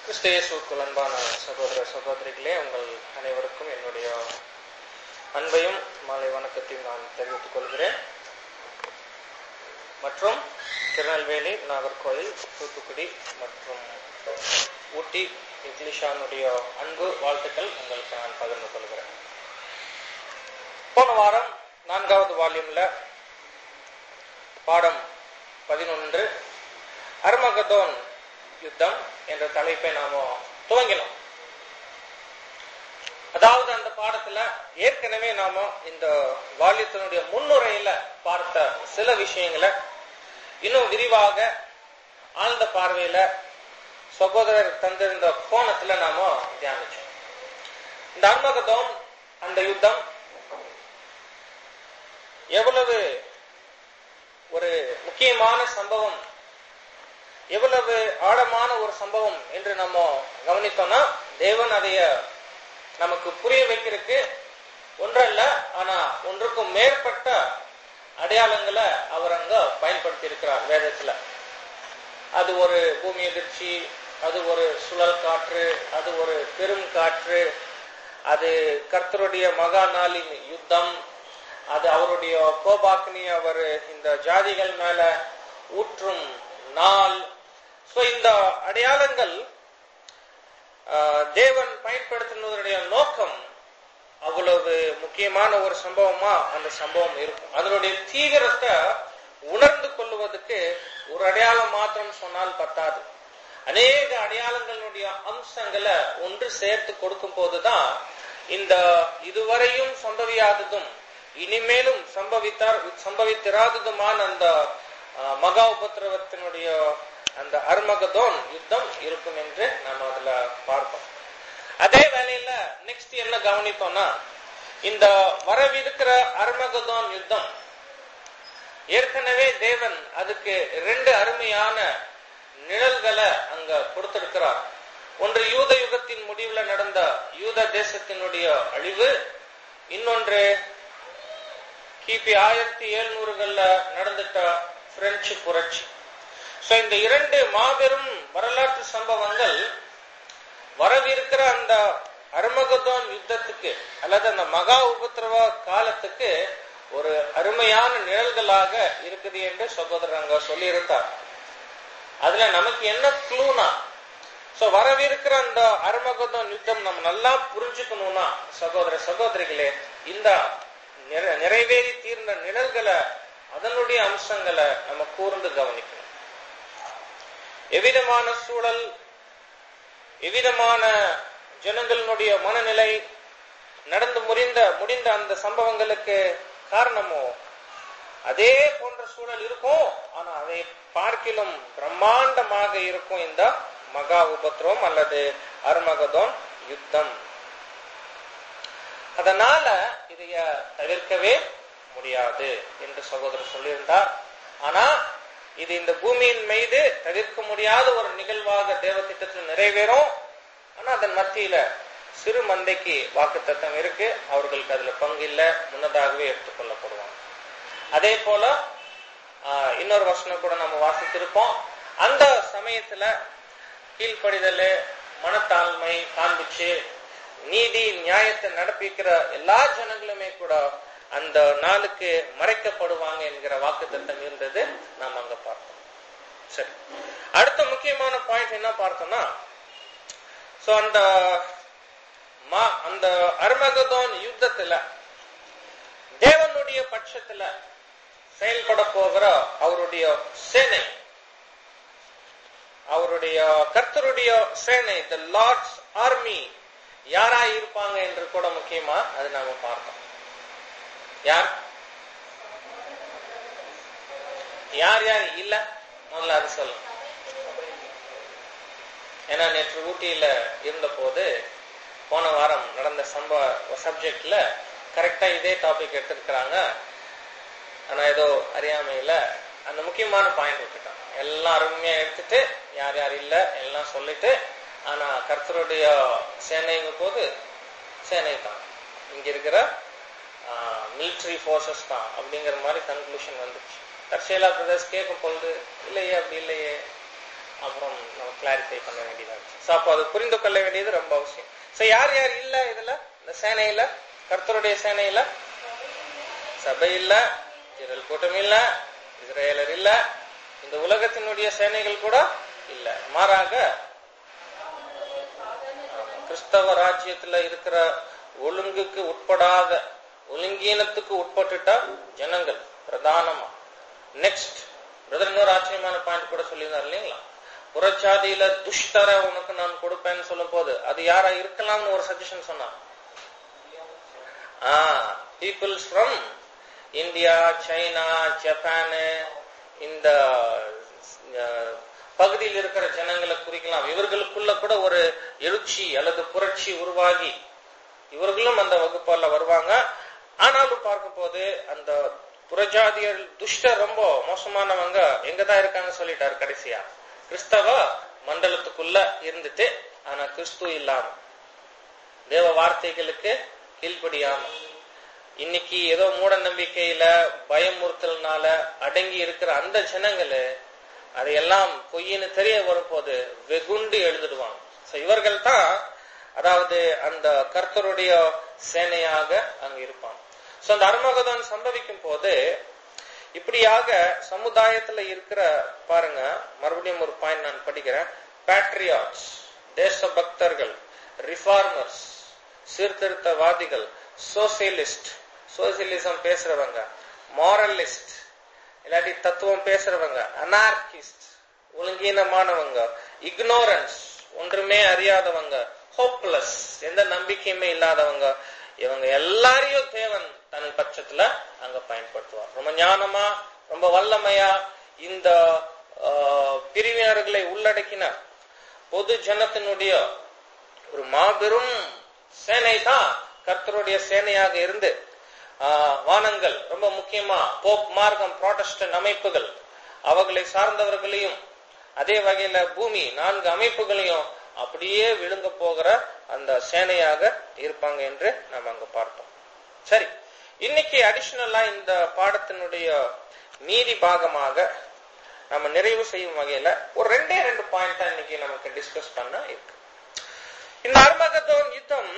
கிறிஸ்து இயேசுவுக்குள் அன்பான சகோதர சகோதரிகளே உங்கள் அனைவருக்கும் என்னுடைய அன்பையும் மாலை வணக்கத்தையும் நான் தெரிவித்துக் கொள்கிறேன் மற்றும் திருநெல்வேலி நாகர்கோவில் தூத்துக்குடி மற்றும் ஊட்டி இங்கிலீஷானுடைய அன்பு வாழ்த்துக்கள் உங்களுக்கு நான் பகிர்ந்து கொள்கிறேன் போன வாரம் நான்காவது வால்யூம்ல பாடம் பதினொன்று அர்மகதோன் யுத்தம் என்ற தலைப்பை நாம துவங்கினோம் அதாவது அந்த பாடத்துல ஏற்கனவே நாம இந்த வால்யத்தினுடைய முன்னுரையில பார்த்த சில விஷயங்களை இன்னும் விரிவாக ஆழ்ந்த பார்வையில சகோதரர் தந்திருந்த கோணத்துல நாம தியானிச்சோம் இந்த அர்மகதோன் அந்த யுத்தம் எவ்வளவு ஒரு முக்கியமான சம்பவம் எவ்வளவு ஆழமான ஒரு சம்பவம் என்று நம்ம கவனித்தோம்னா தேவன் அதைய நமக்கு புரிய வைக்கிறதுக்கு ஒன்றல்ல ஆனா ஒன்றுக்கும் மேற்பட்ட அடையாளங்களை அவர் அங்க பயன்படுத்தி இருக்கிறார் வேதத்துல அது ஒரு பூமி எதிர்ச்சி அது ஒரு சுழல் காற்று அது ஒரு பெரும் காற்று அது கர்த்தருடைய மகா நாளின் யுத்தம் அது அவருடைய கோபாக்னி அவர் இந்த ஜாதிகள் மேல ஊற்றும் நாள் சோ இந்த அடையாளங்கள் தேவன் பயன்படுத்தினதனுடைய நோக்கம் அவ்வளவு முக்கியமான ஒரு சம்பவமா அந்த சம்பவம் இருக்கும் அதனுடைய தீவிரத்தை உணர்ந்து கொள்வதற்கு ஒரு அடையாளம் மாத்திரம் சொன்னால் பத்தாது அநேக அடையாளங்களுடைய அம்சங்களை ஒன்று சேர்த்து கொடுக்கும் போதுதான் இந்த இதுவரையும் சம்பவியாததும் இனிமேலும் சம்பவித்தார் சம்பவித்திராததுமான அந்த மகா உபத்திரவத்தினுடைய அந்த அர்மகதோன் யுத்தம் இருக்கும் என்று நம்ம அதுல பார்ப்போம் அதே வேலையில நெக்ஸ்ட் என்ன கவனித்தோம்னா இந்த வரவிருக்கிற அர்மகதோன் யுத்தம் ஏற்கனவே தேவன் அதுக்கு ரெண்டு அருமையான நிழல்களை அங்க கொடுத்திருக்கிறார் ஒன்று யூத யுகத்தின் முடிவுல நடந்த யூத தேசத்தினுடைய அழிவு இன்னொன்று கிபி ஆயிரத்தி எழுநூறுகள்ல நடந்துட்ட பிரெஞ்சு புரட்சி சோ இந்த இரண்டு மாபெரும் வரலாற்று சம்பவங்கள் வரவிருக்கிற அந்த அருமகதோன் யுத்தத்துக்கு அல்லது அந்த மகா உபத்திரவ காலத்துக்கு ஒரு அருமையான நிழல்களாக இருக்குது என்று சகோதரர் அங்க சொல்லியிருந்தார் அதுல நமக்கு என்ன க்ளூனா சோ வரவிருக்கிற அந்த அருமகதோன் யுத்தம் நம்ம நல்லா புரிஞ்சுக்கணும்னா சகோதர சகோதரிகளே இந்த நிறைவேறி தீர்ந்த நிழல்களை அதனுடைய அம்சங்களை நம்ம கூர்ந்து கவனிக்கணும் எவ்விதமான சூழல் எவ்விதமான ஜனங்களினுடைய மனநிலை நடந்து முடிந்த முடிந்த அந்த சம்பவங்களுக்கு காரணமோ அதே போன்ற சூழல் இருக்கும் ஆனா அதை பார்க்கிலும் பிரம்மாண்டமாக இருக்கும் இந்த மகா உபத்திரம் அல்லது அருமகதோன் யுத்தம் அதனால இதைய தவிர்க்கவே முடியாது என்று சகோதரர் சொல்லியிருந்தார் ஆனா இது இந்த பூமியின் மீது தவிர்க்க முடியாத ஒரு நிகழ்வாக தேவ திட்டத்தில் நிறைவேறும் ஆனா அதன் மத்தியில சிறு மந்தைக்கு வாக்கு தத்தம் இருக்கு அவர்களுக்கு அதுல பங்கு இல்ல முன்னதாகவே எடுத்துக்கொள்ளப்படுவாங்க அதே போல இன்னொரு வசனம் கூட நம்ம வாசித்திருப்போம் அந்த சமயத்துல கீழ்ப்படிதல் மனத்தாழ்மை காண்பிச்சு நீதி நியாயத்தை நடப்பிக்கிற எல்லா ஜனங்களுமே கூட அந்த நாளுக்கு மறைக்கப்படுவாங்க என்கிற வாக்கு தத்தம் இருந்தது நாம் அங்க பார்த்தோம் சரி அடுத்த முக்கியமான பாயிண்ட் என்ன பார்த்தோம்னா சோ அந்த அந்த அர்மகதோன் யுத்தத்துல தேவனுடைய பட்சத்துல செயல்பட போகிற அவருடைய சேனை அவருடைய கர்த்தருடைய சேனை த லார்ட்ஸ் ஆர்மி யாரா இருப்பாங்க என்று கூட முக்கியமா அது நாம பார்த்தோம் யார் யார் யார் இல்ல முதல்ல அது சொல்லும் ஏன்னா நேற்று ஊட்டியில இருந்த போது போன வாரம் நடந்த சம்பவ சப்ஜெக்ட்ல கரெக்டா இதே டாபிக் எடுத்திருக்கிறாங்க ஆனா ஏதோ அறியாமையில அந்த முக்கியமான பாயிண்ட் விட்டுட்டாங்க எல்லாம் அருமையா எடுத்துட்டு யார் யார் இல்ல எல்லாம் சொல்லிட்டு ஆனா கர்த்தருடைய சேனைங்க போது சேனை தான் இங்க இருக்கிற மிலிட்ரி ஃபோர்ஸஸ் தான் அப்படிங்கிற மாதிரி கன்க்ளூஷன் வந்துச்சு தற்செயலா பிரதர்ஸ் கேட்கும் பொழுது இல்லையே அப்படி இல்லையே அப்புறம் நம்ம கிளாரிஃபை பண்ண வேண்டியதா இருக்கு ஸோ அப்போ அது புரிந்து கொள்ள வேண்டியது ரொம்ப அவசியம் ஸோ யார் யார் இல்ல இதுல இந்த சேனையில கர்த்தருடைய சேனையில சபை இல்ல திரள் கூட்டம் இல்ல இஸ்ரேலர் இல்ல இந்த உலகத்தினுடைய சேனைகள் கூட இல்ல மாறாக கிறிஸ்தவ ராஜ்யத்துல இருக்கிற ஒழுங்குக்கு உட்படாத ஒழுங்கீனத்துக்கு உட்பட்டுட்ட ஜனங்கள் பிரதானமா நெக்ஸ்ட் பிரதர் இன்னொரு ஆச்சரியமான பாயிண்ட் கூட சொல்லியிருந்தார் இல்லைங்களா புறச்சாதியில துஷ்டர உனக்கு நான் கொடுப்பேன்னு சொல்லும் போது அது யாரா இருக்கலாம்னு ஒரு சஜஷன் சொன்னார் peoples from India China Japan இந்த அஹ், பகுதியில் இருக்கிற ஜனங்களை குறிக்கலாம் இவர்களுக்குள்ள கூட ஒரு எழுச்சி அல்லது புரட்சி உருவாகி இவர்களும் அந்த வகுப்பால வருவாங்க ஆனாலும் பார்க்கும் போது அந்த புறஜாதியர் துஷ்டர் ரொம்ப மோசமானவங்க எங்கதான் இருக்காங்க சொல்லிட்டாரு கடைசியா கிறிஸ்தவ மண்டலத்துக்குள்ள இருந்துட்டு ஆனா கிறிஸ்து இல்லாம தேவ வார்த்தைகளுக்கு கீழ்ப்படியாம இன்னைக்கு ஏதோ மூட நம்பிக்கையில பயமுறுத்தல்னால அடங்கி இருக்கிற அந்த ஜனங்களு அதையெல்லாம் பொய்ன்னு தெரிய வரும்போது வெகுண்டு எழுதிடுவாங்க So இவர்கள் தான் அதாவது அந்த கர்த்தருடைய சேனையாக அங்க இருப்பாங்க சோ அந்த அருமகதான் சம்பவிக்கும் போது இப்படியாக சமுதாயத்துல இருக்கிற பாருங்க மறுபடியும் ஒரு பாயிண்ட் நான் படிக்கிறேன் பேட்ரியாட்ஸ் தேசபக்தர்கள் ரிஃபார்மர்ஸ் சீர்திருத்தவாதிகள் சோசியலிஸ்ட் சோசியலிசம் பேசுறவங்க மாரலிஸ்ட் இல்லாட்டி தத்துவம் பேசுறவங்க அனார்கிஸ்ட் ஒழுங்கீனமானவங்க இக்னோரன்ஸ் ஒன்றுமே அறியாதவங்க ஹோப்லெஸ் எந்த நம்பிக்கையுமே இல்லாதவங்க இவங்க எல்லாரையும் தேவன் தன் பட்சத்துல அங்க பயன்படுத்துவார் ரொம்ப ஞானமா ரொம்ப வல்லமையா இந்த ஆஹ், பிரிவினர்களை உள்ளடக்கின பொது ஜனத்தினுடைய ஒரு மாபெரும் சேனை தான் கர்த்தருடைய சேனையாக இருந்து ஆஹ், வானங்கள் ரொம்ப முக்கியமா போப் மார்க்கம் புராட்டஸ்டன்ட் அமைப்புகள் அவர்களை சார்ந்தவர்களையும் அதே வகையில பூமி நான்கு அமைப்புகளையும் அப்படியே விழுங்க போகிற அந்த சேனையாக இருப்பாங்க என்று நம்ம அங்க பார்த்தோம் சரி இன்னைக்கு அடிஷனலா இந்த பாடத்தினுடைய மீதி பாகமாக நம்ம நிறைவு செய்யும் வகையில ஒரு ரெண்டே ரெண்டு பாயிண்ட் தான் இன்னைக்கு நமக்கு டிஸ்கஸ் பண்ண இருக்கு இந்த அர்மகதோன் யுத்தம்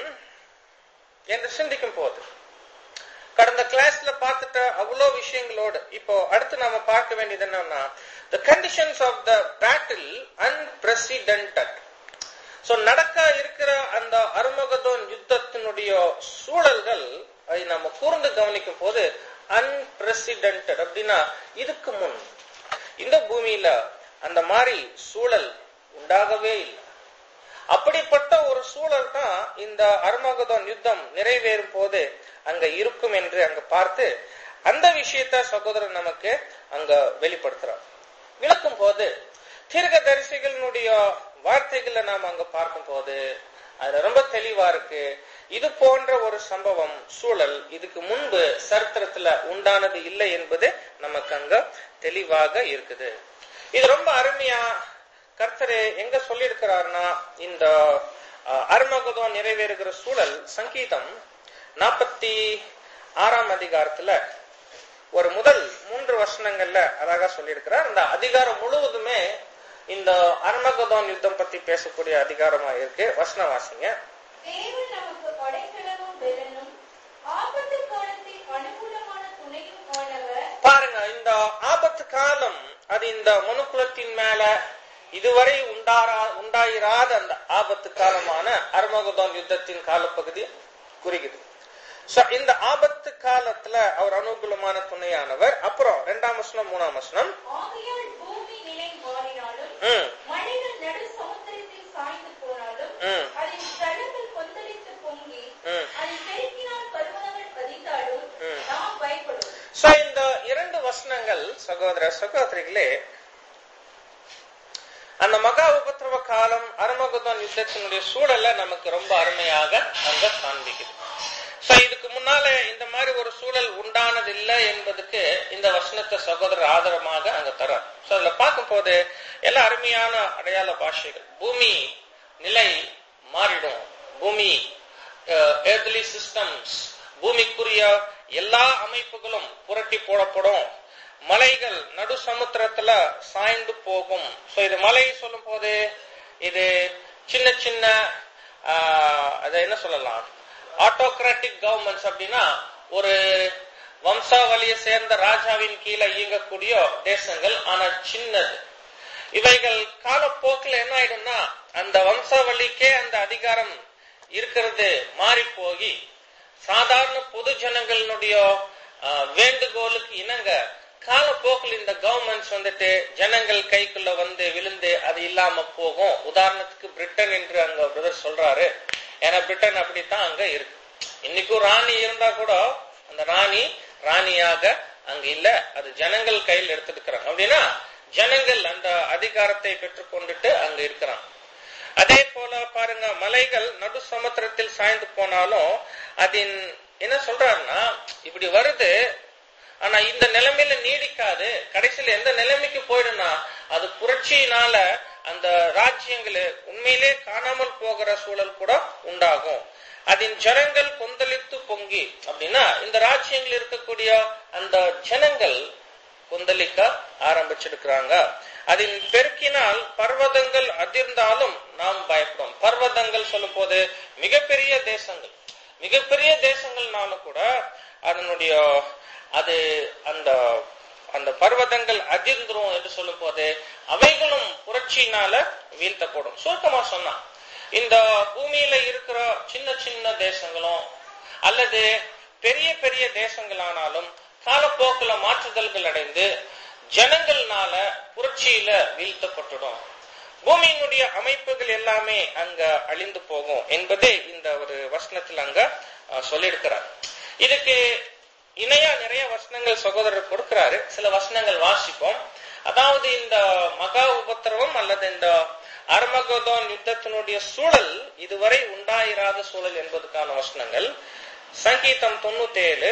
என்று சிந்திக்கும் போது கடந்த கிளாஸ்ல பார்த்துட்ட அவ்வளோ விஷயங்களோடு இப்போ அடுத்து நாம பார்க்க வேண்டியது என்னன்னா the conditions of the battle unprecedented so நடக்க இருக்கிற அந்த அருமகதோன் யுத்தத்தினுடைய சூழல்கள் அதை நம்ம கூர்ந்து கவனிக்கும் போது அன்பிரசிடென்டட் அப்படின்னா இதுக்கு முன் இந்த பூமியில அந்த மாதிரி சூழல் உண்டாகவே இல்லை அப்படிப்பட்ட ஒரு சூழல் தான் இந்த அருமகதோன் யுத்தம் நிறைவேறும் போது அங்க இருக்கும் என்று அங்க பார்த்து அந்த விஷயத்த சகோதரர் நமக்கு அங்க வெளிப்படுத்துறார் விளக்கும் போது தீர்க்க தரிசிகளினுடைய வார்த்தைகளை நாம் அங்க பார்க்கும் போது அது ரொம்ப தெளிவா இருக்கு இது போன்ற ஒரு சம்பவம் சூழல் இதுக்கு முன்பு சரித்திரத்துல உண்டானது இல்லை என்பது நமக்கு அங்க தெளிவாக இருக்குது இது ரொம்ப அருமையா கர்த்தர் எங்க சொல்லியிருக்கிறார்னா இந்த அஹ், அருமகதம் நிறைவேறுகிற சூழல் சங்கீதம் நாற்பத்தி ஆறாம் அதிகாரத்துல ஒரு முதல் மூன்று வசனங்கள்ல அழகா சொல்லியிருக்கிறார் இந்த அதிகாரம் முழுவதுமே இந்த அருமகதோன் யுத்தம் பத்தி பேசக்கூடிய அதிகாரமா இருக்கு வசன வாசிங்க தேவன் நமக்கு படைக்கலமும் பெலனும் ஆபத்து காலத்தில் அனுகூலமான துணையும் ஆனவர் பாருங்க இந்த ஆபத்து காலம் அது இந்த மனுக்குலத்தின் மேல இதுவரை உண்டாரா உண்டாயிராத அந்த ஆபத்து காலமான அருமகதோன் யுத்தத்தின் காலப்பகுதி குறிக்குது So, இந்த ஆபத்து காலத்துல அவர் அனுகூலமான துணையானவர் அப்புறம் ரெண்டாம் வசனம் மூணாம் வசனம் ஆகையால் பூமி நிலை மாறினாலும் ம், மனிதன் நடு சமுத்திரத்தில் சாய்ந்து போனாலும் ம். அதன் ஜலங்கள் கொந்தளித்து பொங்கி ம். அதன் பெருக்கினால் பருவதங்கள் பதித்தாலும் ம். நாம் பயப்படும் So, இந்த இரண்டு வசனங்கள் சகோதர சகோதரிகளே அந்த மகா உபத்திரவ காலம் அருமகுதன் யுத்தத்தினுடைய சூழலை நமக்கு ரொம்ப அருமையாக அங்க காண்பிக்குது சோ இதுக்கு முன்னால இந்த மாதிரி ஒரு சூழல் உண்டானது இல்லை என்பதுக்கு இந்த வசனத்தை சகோதரர் ஆதரமாக அங்க தரார் சோ அதுல பார்க்கும் போது எல்லாம் அருமையான அடையாள பாஷைகள் பூமி நிலை மாறிடும் பூமி ஏர்லி சிஸ்டம்ஸ் பூமிக்குரிய எல்லா அமைப்புகளும் புரட்டி போடப்படும் மலைகள் நடு சமுத்திரத்துல சாய்ந்து போகும் சோ இது மலை சொல்லும் போது இது சின்ன சின்ன ஆஹ், அதை என்ன சொல்லலாம் ஆட்டோகிராட்டிக் கவர்மெண்ட்ஸ் அப்படின்னா ஒரு வம்சாவளியை சேர்ந்த ராஜாவின் கீழே இயங்கக்கூடிய தேசங்கள் ஆனா சின்னது இவைகள் காலப்போக்கில் என்ன ஆயிடும்னா அந்த வம்சாவளிக்கே அந்த அதிகாரம் இருக்கிறது மாறி போய் சாதாரண பொது ஜனங்களுடைய ஆஹ், வேண்டுகோளுக்கு இணங்க காலப்போக்கில் இந்த கவர்மெண்ட்ஸ் வந்துட்டு ஜனங்கள் கைக்குள்ள வந்து விழுந்து அது இல்லாம போகும் உதாரணத்துக்கு பிரிட்டன் என்று அங்க பிரதர் சொல்றாரு ஏன்னா பிரிட்டன் அப்படித்தான் அங்க இருக்கு இன்னைக்கும் ராணி இருந்தா கூட அந்த ராணி ராணியாக அங்க இல்ல அது ஜனங்கள் கையில் எடுத்துருக்கிறாங்க அப்படின்னா ஜனங்கள் அந்த அதிகாரத்தை பெற்றுக்கொண்டுட்டு அங்க இருக்கிறாங்க அதே போல பாருங்க மலைகள் நடு சமுத்திரத்தில் சாய்ந்து போனாலும் அதன் என்ன சொல்றாருன்னா இப்படி வருது ஆனா இந்த நிலைமையில நீடிக்காது கடைசியில எந்த நிலைமைக்கு போயிடும்னா அது புரட்சியினால அந்த ராஜ்யங்களு உண்மையிலே காணாமல் போகிற சூழல் கூட உண்டாகும் அதன் ஜனங்கள் கொந்தளித்து பொங்கி அப்படின்னா இந்த ராஜ்யங்கள் இருக்கக்கூடிய அந்த ஜனங்கள் கொந்தளிக்க ஆரம்பிச்சிருக்கிறாங்க அதில் பெருக்கினால் பர்வதங்கள் அதிர்ந்தாலும் நாம் பயப்படும் பர்வதங்கள் சொல்லும் போது மிகப்பெரிய தேசங்கள் மிகப்பெரிய தேசங்கள்னாலும் கூட அதனுடைய அது அந்த அந்த பர்வதங்கள் அதிர்ந்துரும் என்று சொல்லும் போது அவைகளும் புரட்சியினால வீழ்த்தப்படும் சுருக்கமா சொன்னா இந்த பூமியில இருக்கிற சின்ன சின்ன தேசங்களும் அல்லது பெரிய பெரிய தேசங்களானாலும் காலப்போக்குல மாற்றுதல்கள் அடைந்து ஜனங்கள்னால புரட்சியில வீழ்த்தப்பட்டுடும் பூமியினுடைய அமைப்புகள் எல்லாமே அங்க அழிந்து போகும் என்பதே இந்த ஒரு வசனத்தில் அங்க அஹ், சொல்லியிருக்கிறார் இதுக்கு இணையா நிறைய வசனங்கள் சகோதரர் கொடுக்கிறாரு சில வசனங்கள் வாசிப்போம் அதாவது இந்த மகா உபத்திரவம் அல்லது இந்த அர்மகதோன் யுத்தத்தினுடைய சூழல் இதுவரை உண்டாயிராத சூழல் என்பதற்கான வசனங்கள் சங்கீதம் தொண்ணூத்தி ஏழு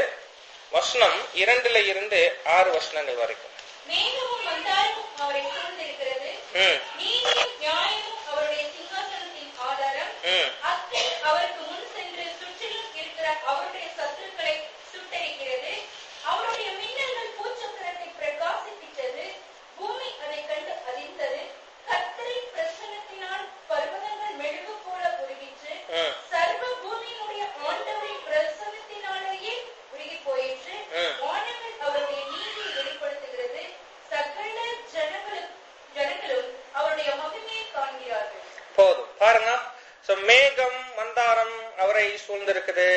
வசனம் இரண்டுல இருந்து ஆறு வசனங்கள் வரைக்கும் மேகமும் மந்தாரமும் அவரை சூழ்ந்திருக்கிறது ம் நீதியும் நியாயமும் அவருடைய சிங்காசனத்தின் ஆதாரம் ம் அத்தை அவருக்கு முன் சென்று சுற்றிலும் இருக்கிற அவருடைய சத்துருக்களை சுட்டரிக்கிறது அவருடைய மின்னல்கள் பூச்சக்கரத்தை பிரகாசிப்பித்தது பூமி அதை கண்டு அதிர்ந்தது கர்த்தரின் பிரசன்னத்தினால் பர்வதங்கள் மெழுகு போல உருகிற்று ம் சர்வ பூமியினுடைய ஆண்டவரின் பிரசன்னத்தினாலேயே உருகி போயிற்று ம். வானங்கள் அவருடைய நீதியை வெளிப்படுத்துகிறது சகல ஜனங்களும் ஜனங்களும் அவருடைய மகிமையை காண்கிறார்கள் போதும் பாருங்க So, மேகம் மந்தாரம் அவரை சூழ்ந்திருக்குது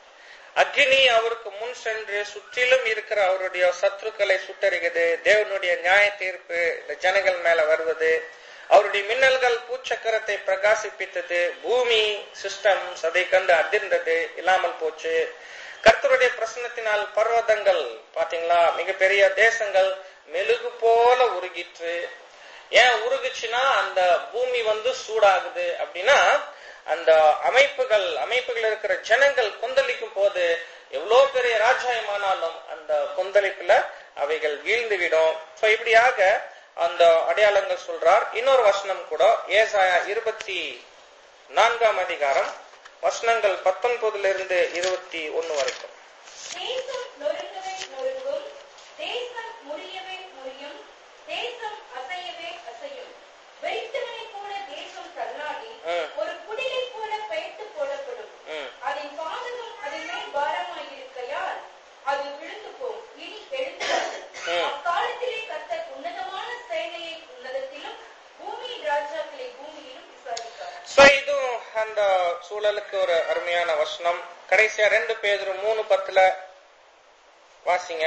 அக்னி அவருக்கு முன் சென்று சுற்றிலும் இருக்கிற அவருடைய சத்துருக்களை சுட்டறிகிறது தேவனுடைய நியாய தீர்ப்பு இந்த ஜனங்கள் மேல வருவது அவருடைய மின்னல்கள் பூச்சக்கரத்தை பிரகாசிப்பித்தது பூமி சிஸ்டம்ஸ் அதை கண்டு அதிர்ந்தது இல்லாமல் போச்சு கர்த்தருடைய பிரசன்னத்தினால் பர்வதங்கள் பாத்தீங்களா மிகப்பெரிய தேசங்கள் மெழுகு போல உருகிற்று ஏன் உருகுச்சுன்னா அந்த பூமி வந்து சூடாகுது அப்படின்னா அந்த அமைப்புகள் அமைப்புகள் இருக்கிற ஜனங்கள் கொந்தளிக்கும் போது எவ்வளவு பெரிய ராஜ்யமானாலும் அந்த கொந்தளிப்புல அவைகள் வீழ்ந்து விடும் சோ இப்படியாக அந்த அடையாளங்கள் சொல்றார் இன்னொரு வசனம் கூட ஏசாயா இருபத்தி நான்காம் அதிகாரம் வசனங்கள் பத்தொன்பதுல இருந்து இருபத்தி ஒன்னு வரைக்கும் தேசம் நொறுங்கவே நொறுங்கும் தேசம் முறியவே முறியும் தேசம் அசையவே அசையும் வெறித்தவனைப் போல தேசம் தள்ளாடி ம். ஒரு குடிலைப் போல பெயர்த்து போடப்படும் ம். அதன் பாதகம் அதன் மேல் பாரமாயிருக்கையால் அது விழுந்து போம் இனி எழுந்தாது ம். அக்காலத்திலே கர்த்தர் உன்னதமான சேனையை உன்னதத்திலும் பூமியின் ராஜாக்களை பூமியிலும் விசாரித்தார் சோ இதுவும் அந்த சூழலுக்கு ஒரு அருமையான வசனம் கடைசியா ரெண்டு பேர் மூணு பத்துல வாசிங்க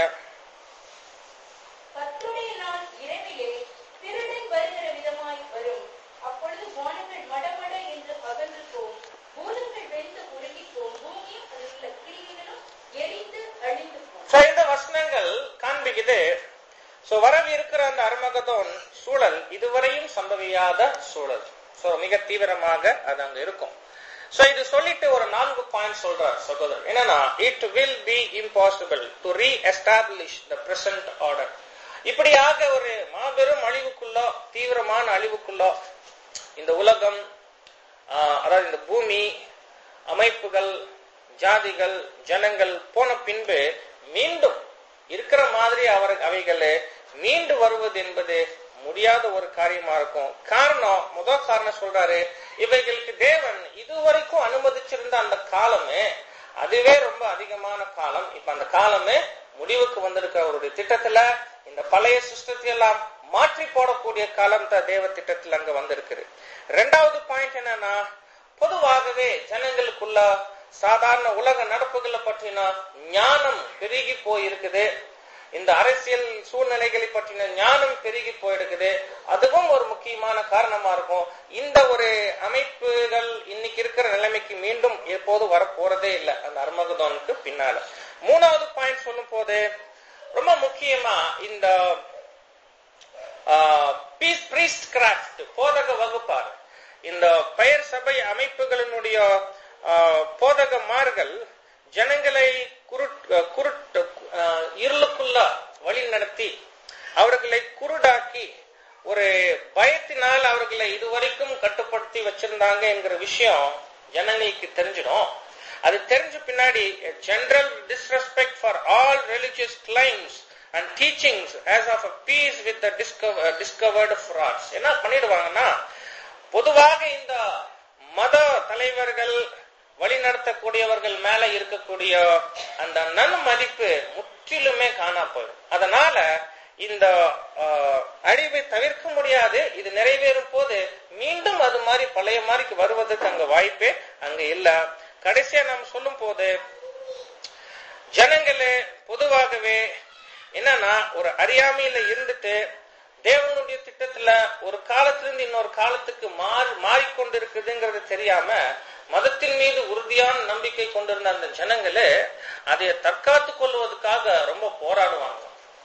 கர்த்தருடைய நாள் இரவிலே திருடன் வருகிற விதமாய் வரும் அப்பொழுது வானங்கள் மடமட என்று அகன்று போம் பூதங்கள் வெந்து உருகி போம் பூமியும் அதில் உள்ள கிளிகளும் எரிந்து அழிந்து போம் சோ இந்த வசனங்கள் காண்பிக்குது சோ வரவிருக்கிற அந்த அருமகதோன் சூழல் இதுவரையும் சம்பவியாத சூழல் சோ மிக தீவிரமாக அது அங்க இருக்கும் சோ இது சொல்லிட்டு ஒரு நான்கு பாயிண்ட் சொல்றார் சகோதரர் என்னன்னா it will be impossible to reestablish the present order இப்படியாக ஒரு மாபெரும் அழிவுக்குள்ளோ தீவிரமான அழிவுக்குள்ளோ இந்த உலகம் ஆஹ், அதாவது இந்த பூமி அமைப்புகள் ஜாதிகள் ஜனங்கள் போன பின்பு மீண்டும் இருக்கிற மாதிரி அவர் அவைகள் மீண்டு வருவது என்பது முடியாத ஒரு காரியமா இருக்கும் காரணம் முதல் காரணம் சொல்றாரு இவைகளுக்கு தேவன் இதுவரைக்கும் அனுமதிச்சிருந்த அந்த காலமே அதுவே ரொம்ப அதிகமான காலம் இப்ப அந்த காலமே முடிவுக்கு வந்திருக்க அவருடைய திட்டத்துல இந்த பழைய சிஸ்டத்தை எல்லாம் மாற்றி போடக்கூடிய காலம் தான் தேவ திட்டத்தில் அங்க வந்திருக்குது ரெண்டாவது பாயிண்ட் என்னன்னா பொதுவாகவே ஜனங்களுக்குள்ள சாதாரண உலக நடப்புகளை பற்றின ஞானம் பெருகி போயிருக்குது இந்த அரசியல் சூழ்நிலைகளை பற்றின ஞானம் பெருகி போயிருக்குது அதுவும் ஒரு முக்கியமான காரணமா இருக்கும் இந்த ஒரு அமைப்புகள் இன்னைக்கு இருக்கிற நிலைமைக்கு மீண்டும் எப்போது வர போறதே இல்லை அந்த அர்மகுதோனுக்கு பின்னால மூணாவது பாயிண்ட் சொல்லும் போது ரொம்ப முக்கியமா இந்த பீஸ் பிரீஸ்ட் கிராஃப்ட் போதக வகுப்பார் இந்த பெயர் சபை அமைப்புகளினுடைய போதகமார்கள் ஜனங்களை குருட் குருட் இருளுக்குள்ள வழி நடத்தி அவர்களை குருடாக்கி ஒரு பயத்தினால் அவர்களை இதுவரைக்கும் கட்டுப்படுத்தி வச்சிருந்தாங்க என்கிற விஷயம் ஜனங்களுக்கு தெரிஞ்சிடும் அது தெரிஞ்ச பின்னாடி general disrespect for all religious claims and teachings as of a piece with discovered frauds என்ன பண்ணிடுவாங்கன்னா பொதுவாக இந்த மத தலைவர்கள் வழிநடத்தக்கூடியவர்கள் மேல இருக்கக்கூடிய அந்த நன்மதிப்பு முற்றிலுமே காணா போயிடும் அதனால இந்த அழிவை தவிர்க்க முடியாது இது நிறைவேறும் போது மீண்டும் அது மாதிரி பழைய மாதிரிக்கு வருவதற்கு அங்க வாய்ப்பே அங்க இல்ல கடைசியா நம்ம சொல்லும் போது ஜனங்களே பொதுவாகவே என்னன்னா ஒரு அறியாமையில இருந்துட்டு தேவனுடைய திட்டத்துல ஒரு காலத்திலிருந்து இன்னொரு காலத்துக்கு மாறி மாறிக்கொண்டிருக்குதுங்கிறது தெரியாம மதத்தின் மீது உறுதியான நம்பிக்கை கொண்டிருந்த அந்த ஜனங்களே அதை தற்காத்து கொள்வதற்காக ரொம்ப போராடுவாங்க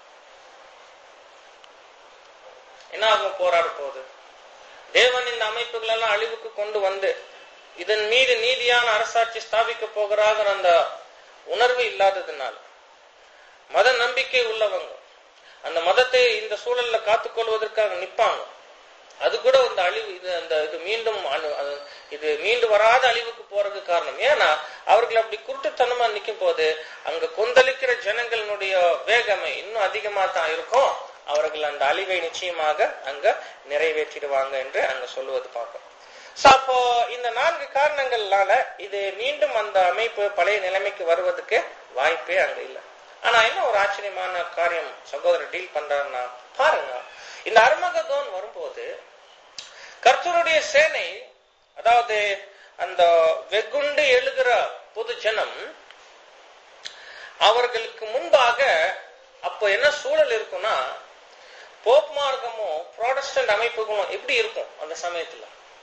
என்ன ஆகும் போராட போகுது தேவன் இந்த அமைப்புகள் எல்லாம் அழிவுக்கு கொண்டு வந்து இதன் மீது நீதியான அரசாட்சி ஸ்தாபிக்க போகிறாங்க அந்த உணர்வு இல்லாததுனால மத நம்பிக்கை உள்ளவங்க அந்த மதத்தை இந்த சூழல்ல காத்துக்கொள்வதற்காக நிப்பாங்க அது கூட இந்த அழிவு இது அந்த இது மீண்டும் இது மீண்டு வராத அழிவுக்கு போறது காரணம் ஏன்னா அவர்கள் அப்படி குருட்டுத்தனமா நிற்கும் போது அங்க கொந்தளிக்கிற ஜனங்களுடைய வேகமே இன்னும் அதிகமா தான் இருக்கும் அவர்கள் அந்த அழிவை நிச்சயமாக அங்க நிறைவேற்றிடுவாங்க என்று அங்க சொல்லுவது பார்க்கும் அப்போ இந்த நான்கு காரணங்கள்னால இது மீண்டும் அந்த அமைப்பு பழைய நிலைமைக்கு வருவதற்கு வாய்ப்பே அங்க இல்லை ஆனா என்ன ஒரு ஆச்சரியமான காரியம் சகோதரர் டீல் பண்றாருன்னா பாருங்க இந்த அருமகதோன் வரும்போது கர்த்தருடைய சேனை அதாவது அந்த வெகுண்டு எழுகிற பொது ஜனம் அவர்களுக்கு முன்பாக அப்ப என்ன சூழல் இருக்கும்னா போப் மார்க்கமும் ப்ராடஸ்டன்ட் அமைப்புகளும் எப்படி இருக்கும் அந்த சமயத்துல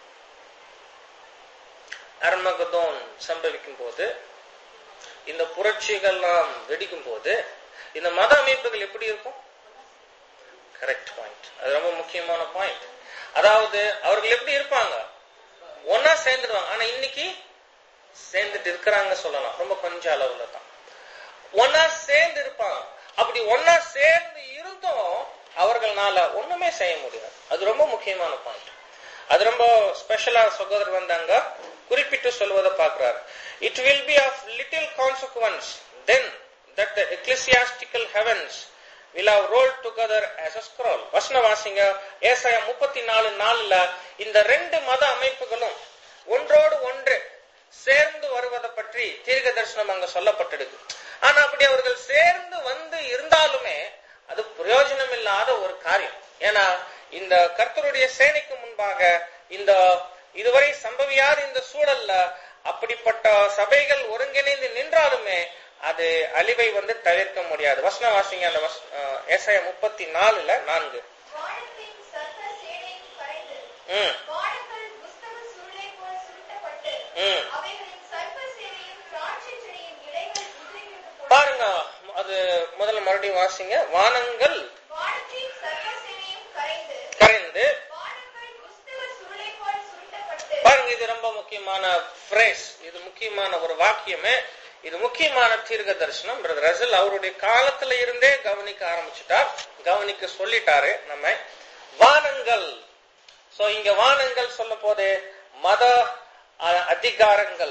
அர்மகதோன் சம்பவிக்கும் போது இந்த புரட்சிகள்லாம் வெடிக்கும் போது இந்த மத அமைப்புகள் எப்படி இருக்கும் கரெக்ட் பாயிண்ட் அது ரொம்ப முக்கியமான பாயிண்ட் அதாவது அவர்கள் எப்படி இருப்பாங்க ஒன்னா சேர்ந்துடுவாங்க ஆனா இன்னைக்கு சேர்ந்துட்டு இருக்கிறாங்க சொல்லலாம் ரொம்ப கொஞ்ச அளவுல தான் ஒன்னா சேர்ந்து இருப்பாங்க அப்படி ஒன்னா சேர்ந்து இருந்தும் அவர்களால ஒண்ணுமே செய்ய முடியாது அது ரொம்ப முக்கியமான பாயிண்ட் அது ரொம்ப ஸ்பெஷலா சகோதரர் வந்தாங்க குறிப்பிட்டு சொல்வதை பார்க்கிறார் it will be of little consequence then that the ecclesiastical heavens will have rolled together as a scroll வசன வாசிங்க ஏசாயா முப்பத்தி நாலு நாலுல இந்த ரெண்டு மத அமைப்புகளும் ஒன்றோடு ஒன்று சேர்ந்து வருவதை பற்றி தீர்க்க தரிசனம் அங்க சொல்லப்பட்டிருக்கு ஆனா அப்படி அவர்கள் சேர்ந்து வந்து இருந்தாலுமே அது பிரயோஜனம் இல்லாத ஒரு காரியம் ஏன்னா இந்த கர்த்தருடைய சேனைக்கு முன்பாக இந்த இதுவரை சம்பவியாத இந்த சூழல்ல அப்படிப்பட்ட சபைகள் ஒருங்கிணைந்து நின்றாலுமே அது அழிவை வந்து தவிர்க்க முடியாது வசன வாசிங்க அந்த ஏசாய முப்பத்தி நாலுல நான்கு வானத்தின் சர்வ சேனையும் கரைந்து, ம் வானங்கள் புஸ்தக சுருளை போல் சுருட்டப்பட்டு, ம் அவைகளின் சர்வ சேனையும் திராட்சைச் செடியின் இலைகள் உதிரிவிடப்படும். பாருங்க அது முதல்ல மறுபடியும் வாசிங்க வானங்கள் வானத்தின் சர்வ சேனையும் கரைந்து, கரைந்து வானங்கள் புஸ்தக சுருளை போல் சுருட்டப்பட்டு, பாருங்க இது ரொம்ப முக்கியமான ஃப்ரேஸ் இது முக்கியமான ஒரு வாக்கியமே இது முக்கியமான தீர்க்க தரிசனம் பிரதர் ரசல் அவருடைய காலத்துல இருந்தே கவனிக்க ஆரம்பிச்சுட்டார் கவனிக்க சொல்லிட்டாரு நம்ம வானங்கள் சோ இங்க வானங்கள் சொல்லும் போது மத அ- அதிகாரங்கள்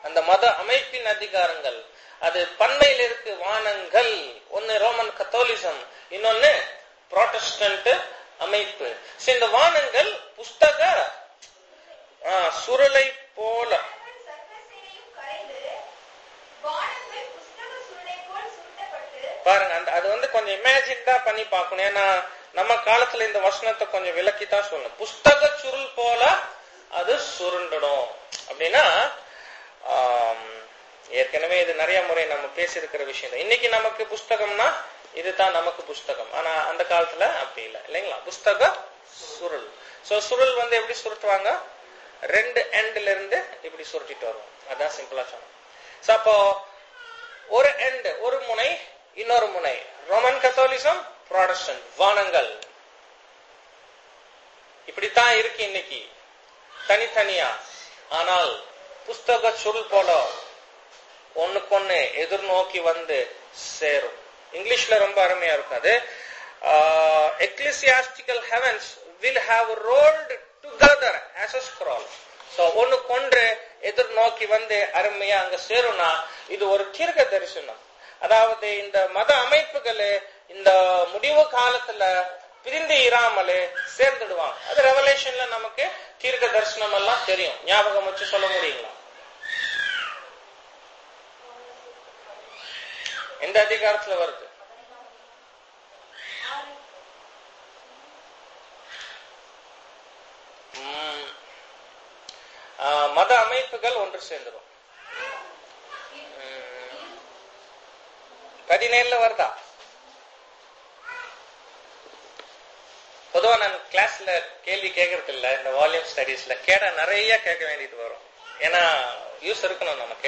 அந்த மத அமைப்பின் அதிகாரங்கள் அது பண்மையில் இருக்கு வானங்கள் ஒன்னு ரோமன் கத்தோலிசம் இன்னொன்னு புரோட்டஸ்டன்ட் அமைப்பு So, இந்த வானங்கள் புஸ்தக ஆ, சுருளை போல சர்வசேனையும் கரைந்து வானங்கள் புஸ்தக சுருளை போல் சுருட்டப்பட்டு பாருங்க அந்த அது வந்து கொஞ்சம் இமேஜின் தான் பண்ணி பார்க்கணும் ஏன்னா நம்ம காலத்துல இந்த வசனத்தை கொஞ்சம் விளக்கி தான் சொல்லணும் புஸ்தக சுருள் போல அது சுருண்டணும் அப்படின்னா ஆம், ஏற்கனவே இது நிறைய முறை நம்ம பேசியிருக்கிற விஷயம் தான் இன்னைக்கு நமக்கு புஸ்தகம்னா இதுதான் நமக்கு புஸ்தகம் ஆனா அந்த காலத்துல அப்படி இல்லை இல்லைங்களா புஸ்தக சுருள் சோ சுருள் வந்து எப்படி சுருட்டுவாங்க ரெண்டு எண்ட்ல இருந்து இப்படி சுருட்டிட்டு வரும் அதான் சிம்பிளா சொன்னோம் சோ அப்போ ஒரு எண்ட் ஒரு முனை இன்னொரு முனை ரோமன் கத்தோலிசம் ப்ராடஸ்டன்ட் வானங்கள் இப்படித்தான் இருக்கு இன்னைக்கு தனித்தனியா ஆனால் புஸ்தக சுருள் போல ஒண்ணுக்கொன்னு எதிர்நோக்கி வந்து சேரும் இங்கிலீஷ்ல ரொம்ப அருமையா இருக்கும் அது ecclesiastical heavens will have rolled together as a scroll so ஒண்ணு கொன்று எதிர்நோக்கி வந்து அருமையா அங்க சேரும்னா இது ஒரு தீர்க்க தரிசனம் அதாவது இந்த மத அமைப்புகள் இந்த முடிவு காலத்துல பிரிந்து இராமலே சேர்ந்துடுவாங்க அது ரெவலேஷன்ல நமக்கு தீர்க்க தரிசனம் எல்லாம் தெரியும் ஞாபகம் வச்சு சொல்ல முடியுங்களா எந்த அதிகாரத்துல வருது உம், ஆ, மத அமைப்புகள் ஒன்று சேர்ந்துடும் உம், பதினேழுல வருதா பொதுவா நான் கிளாஸ்ல கேள்வி கேட்கறது இல்ல இந்த வால்யூம் ஸ்டடீஸ்ல கேட்டா நிறைய கேட்க வேண்டியது வரும் ஏன்னா யூஸ் இருக்கணும் நமக்கு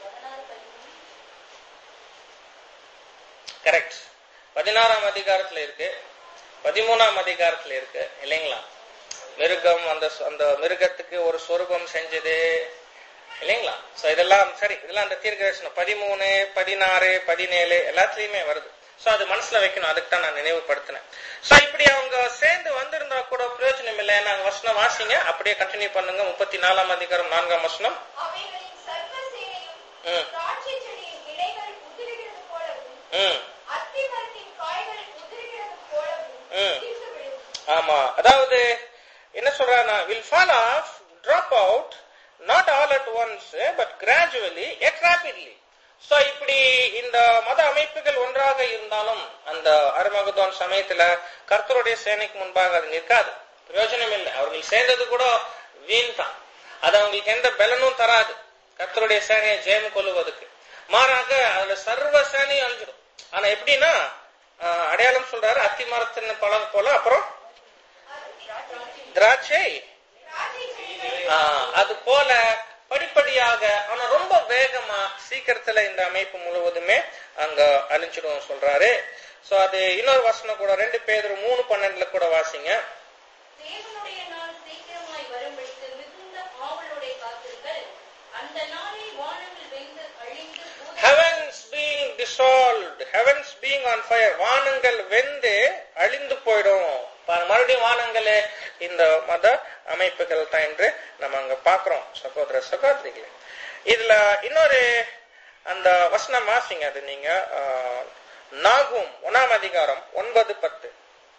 கரெக்ட் பதினாறாம் அதிகாரத்துல இருக்கு பதிமூணாம் அதிகாரத்துல இருக்கு இல்லைங்களா மிருகம் அந்த அந்த மிருகத்துக்கு ஒரு சொரூபம் செஞ்சது இல்லைங்களா சோ இதெல்லாம் சரி இதெல்லாம் அந்த தீர்க்கதரிசனம் பதிமூணு பதினாறு பதினேழு எல்லாத்துலயுமே வருது சோ அது மனசுல வைக்கணும் அதுக்கு தான் நான் நினைவுபடுத்தினேன் சோ இப்படி அவங்க சேர்ந்து வந்திருந்தா கூட பிரயோஜனம் இல்லை நாங்க வசனம் வாசிங்க அப்படியே கண்டினியூ பண்ணுங்க முப்பத்தி நாலாம் அதிகாரம் நான்காம் வசனம் அவைகளின் சர்வசேனையும் ம். திராட்சை செடியின் இலைகள் உதிர்கிறது போலவும் ம் அத்தி மரத்தின் காய்கள் உதிர்கிறது போலவும் ம். தீர்ந்து விடும் ஆமா அதாவது என்ன சொல்றானா will fall off drop out not all at once but gradually yet rapidly so இப்படி இந்த மத அமைப்புகள் ஒன்றாக இருந்தாலும் அந்த அருமகதோன் சமயத்துல கர்த்தருடைய சேனைக்கு முன்பாக அது நிற்காது பிரயோஜனம் இல்லை அவர்கள் சேர்ந்தது கூட வீண் தான் அது அவங்களுக்கு எந்த பலனும் தராது கர்த்தருடைய சேனையை ஜெயம் கொள்ளுவதற்கு மாறாக அதுல சர்வ சேனையும் அழிஞ்சிடும் ஆனா எப்படின்னா ஆஹ், அடையாளம் சொல்றாரு அத்தி மரத்தின் பழம் போல அப்புறம் திராட்சை திராட்சை செடிகளை ஆஹ், அது போல படிப்படியாக ஆனா ரொம்ப வேகமா சீக்கிரத்துல இந்த அமைப்பு முழுவதுமே அங்க அழிஞ்சிடும் சொல்றாரு சோ அது இன்னொரு வசனம் கூட ரெண்டு பேர் மூணு பன்னெண்டுல கூட வாசிங்க தேவனுடைய நாள் சீக்கிரமாய் வரும்படிக்கு மிகுந்த ஆவலோടെ காத்திருங்கள் அந்த நாளில் வானங்கள் வெந்து அழிந்து பூதம் heavens being dissolved heavens being on fire வானங்கள் வெந்து அழிந்து போயிடும் பா- மறுபடியும் வானங்களே இந்த மத அமைப்புகள் தான் என்று நம்ம அங்க பாக்குறோம் சகோதர சகோதரிகளே இதுல இன்னொரு அந்த வசனம் வாசிங்க அது நீங்க ஆஹ், நாகும் ஒன்னாம் அதிகாரம் ஒன்பது பத்து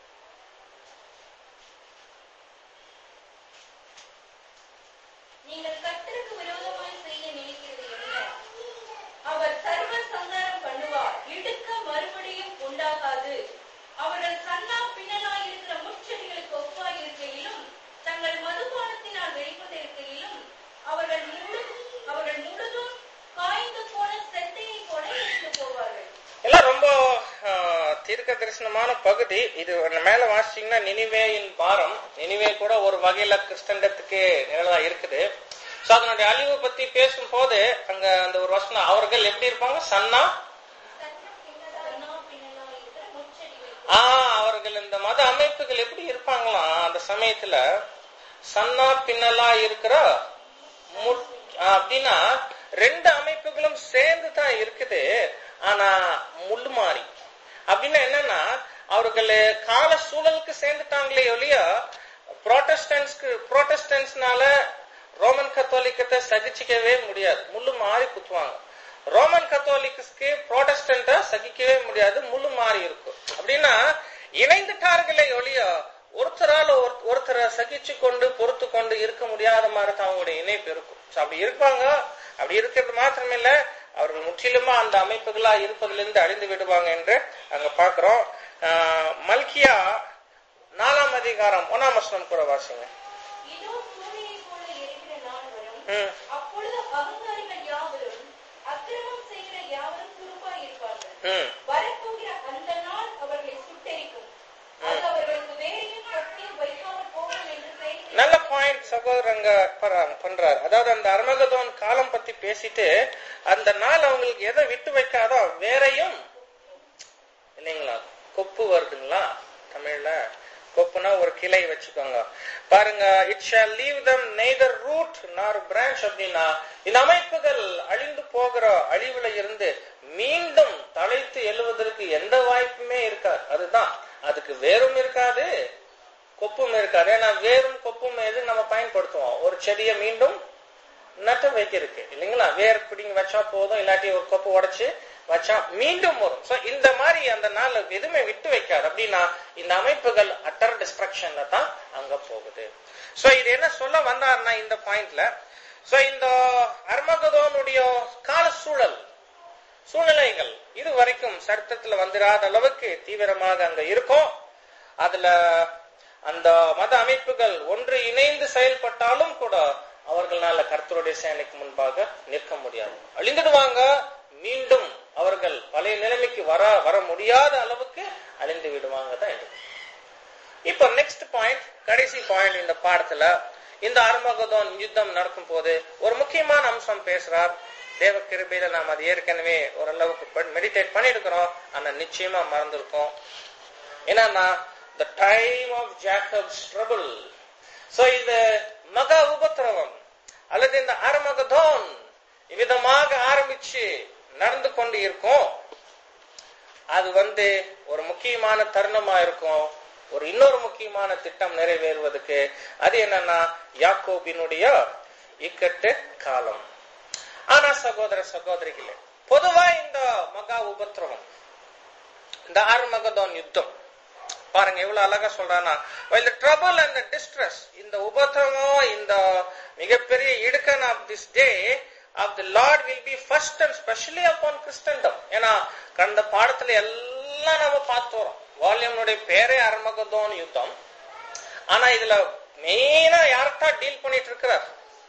நீங்கள் கர்த்தருக்கு விரோதமாய் செய்ய நினைக்கிறது என்ன அவர் சர்வ சங்காரம் பண்ணுவார் இடுக்க மறுபடியும் உண்டாகாது அவர்கள் சன்னா பின்னலாய் இருக்கிற முட்செடிகளுக்கு ஒப்பாய் இருக்கையிலும் தங்கள் மதுபானத்தினால் வெளிப்பட்டிருக்கையிலும் அவர்கள் முழு அவர்கள் முழுதும் காய்ந்து போன செத்தையை போல இருந்து போவார்கள் எல்லாம் ரொம்ப ஆஹ், தீர்க்க தரிசனமான பகுதி இது மேல வாசிச்சீங்கன்னா நினிவேயின் பாரம் நினிவே கூட ஒரு வகையில கிறிஸ்தண்டத்துக்கு நிழலா இருக்குது சோ அதனுடைய அழிவு பத்தி பேசும்போது அங்க அந்த ஒரு வசனம் அவர்கள் எப்படி இருப்பாங்க சன்னா சன்னா பின்னலாய் இருக்கிற முட்செடிகளுக்கு ஆஹ் அவர்கள் இந்த மத அமைப்புகள் எப்படி இருப்பாங்களாம் அந்த சமயத்துல சன்னா பின்னலா இருக்கிற முட்- ஆஹ் அப்படின்னா ரெண்டு அமைப்புகளும் சேர்ந்து தான் இருக்குது ஆனா முள்ளு மாறி அப்படின்னா என்னன்னா அவர்கள் கால சூழலுக்கு சேர்ந்துட்டாங்களே ஒழிய ப்ரோட்டஸ்டன்ஸ்க்கு ப்ரோட்டஸ்டன்ஸ்னால ரோமன் கத்தோலிக்கத்தை சகிச்சிக்கவே முடியாது முள்ளு மாறி குத்துவாங்க ரோமன் கத்தோலிக்கு ப்ரோட்டஸ்டன்ட சகிக்கவே முடியாது முள்ளு மாறி இருக்கும் அப்படின்னா இணைந்துட்டார்களே ஒழிய ஒருத்தரால ஒரு- ஒருத்தரை சகிச்சு கொண்டு பொறுத்து கொண்டு இருக்க முடியாத மாதிரி தான் அவங்களுடைய இணைப்பு இருக்கும் So, அப்படி இருப்பாங்க அப்படி இருக்கிறது மாத்திரமில்ல அவர்கள் முற்றிலுமா அந்த அமைப்புகளா இருப்பதிலிருந்து அழிந்து விடுவாங்க என்று அங்க பாக்குறோம் ஆஹ், மல்கியா நாலாம் அதிகாரம் ஒன்னாம் வசனம் கூட வாசிங்க இதோ சூரியனைப் போல இருக்கிற நாள் வரும் ம். அப்பொழுது அகங்காரிகள் யாவரும் அக்கிரமம் செய்கிற யாவரும் துருப்பாய் இருப்பார்கள் ம் வரப்போகிற அந்த நாள் அவர்களை சுட்டெரிக்கும் அது அவர்களுக்கு வேறையும் கட்டில் வைக்காமல் போகும் என்று செய்தி நல்ல பாயிண்ட் சகோதரங்க பண்றாங்க- பண்றாரு அதாவது அந்த அர்மகதோன் காலம் பத்தி பேசிட்டு அந்த நாள் அவங்களுக்கு எதை விட்டு வைக்காதோ வேறையும் இல்லைங்களா கொப்பு வருதுங்களா தமிழ்ல கொப்புனா ஒரு கிளை வச்சுக்கோங்க பாருங்க it shall leave them neither root nor branch அப்படின்னா இந்த அமைப்புகள் அழிந்து போகிற அழிவுல இருந்து மீண்டும் தலைத்து எழுவதற்கு எந்த வாய்ப்புமே இருக்காது அதுதான் அதுக்கு வேரும் இருக்காது கொப்பும் இருக்காது ஏன்னா வேரும் கொப்பும் எது நம்ம பயன்படுத்துவோம் ஒரு செடியை மீண்டும் நட்டு வைக்கிறதுக்கு இல்லைங்களா வேர் பிடிங்கி வச்சா போதும் இல்லாட்டி ஒரு கொப்பு உடைச்சு வச்சா மீண்டும் வரும் சோ இந்த மாதிரி அந்த நாள் எதுவுமே விட்டு வைக்காது அப்படின்னா இந்த அமைப்புகள் அட்டர் டிஸ்ட்ரக்ஷன்ல தான் அங்க போகுது சோ இது என்ன சொல்ல வந்தாருன்னா இந்த பாயிண்ட்ல சோ இந்த அர்மகதோனுடைய கால சூழல் சூழ்நிலைகள் இது வரைக்கும் சரித்திரத்துல வந்துடாத அளவுக்கு தீவிரமாக அங்க இருக்கும் அதுல அந்த மத அமைப்புகள் ஒன்று இணைந்து செயல்பட்டாலும் கூட அவர்களால கர்த்தருடைய சேனைக்கு முன்பாக நிற்க முடியாது அழிந்துடுவாங்க மீண்டும் அவர்கள் பழைய நிலைமைக்கு வர வர முடியாத அளவுக்கு அழிந்து விடுவாங்க தான் இது இப்போ நெக்ஸ்ட் பாயிண்ட் கடைசி பாயிண்ட் இந்த பாடத்துல இந்த அர்மகதோன் யுத்தம் நடக்கும் போது ஒரு முக்கியமான அம்சம் பேசுறார் தேவ கிருபையில நாம் அது ஏற்கனவே ஓரளவுக்கு மெடிடேட் பண்ணிருக்கிறோம் ஆனா நிச்சயமா மறந்திருக்கோம் என்னன்னா the time of Jacob's trouble so இது மகா உபத்திரவம் அல்லது இந்த அர்மகதோன் இவ்விதமாக ஆரம்பிச்சு நடந்து கொண்டு இருக்கும் அது வந்து ஒரு முக்கியமான தருணமா இருக்கும் ஒரு இன்னொரு முக்கியமான திட்டம் நிறைவேறுவதற்கு அது என்னன்னா யாக்கோபினுடைய இக்கட்டு காலம் ஆனா சகோதர சகோதரிகளே பொதுவா இந்த மகா உபத்திரவம் இந்த ஆர்மகதோன் யுத்தம் பாருங்க எவ்வளவு அழகா சொல்றானா while the trouble and the distress இந்த உபத்திரவம் இந்த மிகப்பெரிய இடுக்கன் of this day of the Lord will be first and specially upon Christendom ஏன்னா கடந்த பாடத்துல எல்லாம் நம்ம பார்த்து வரோம் வால்யூம்னுடைய பேரே அர்மகதோன் யுத்தம் ஆனா இதுல மெயினா யார்கிட்ட டீல் பண்ணிட்டு இருக்கிறார்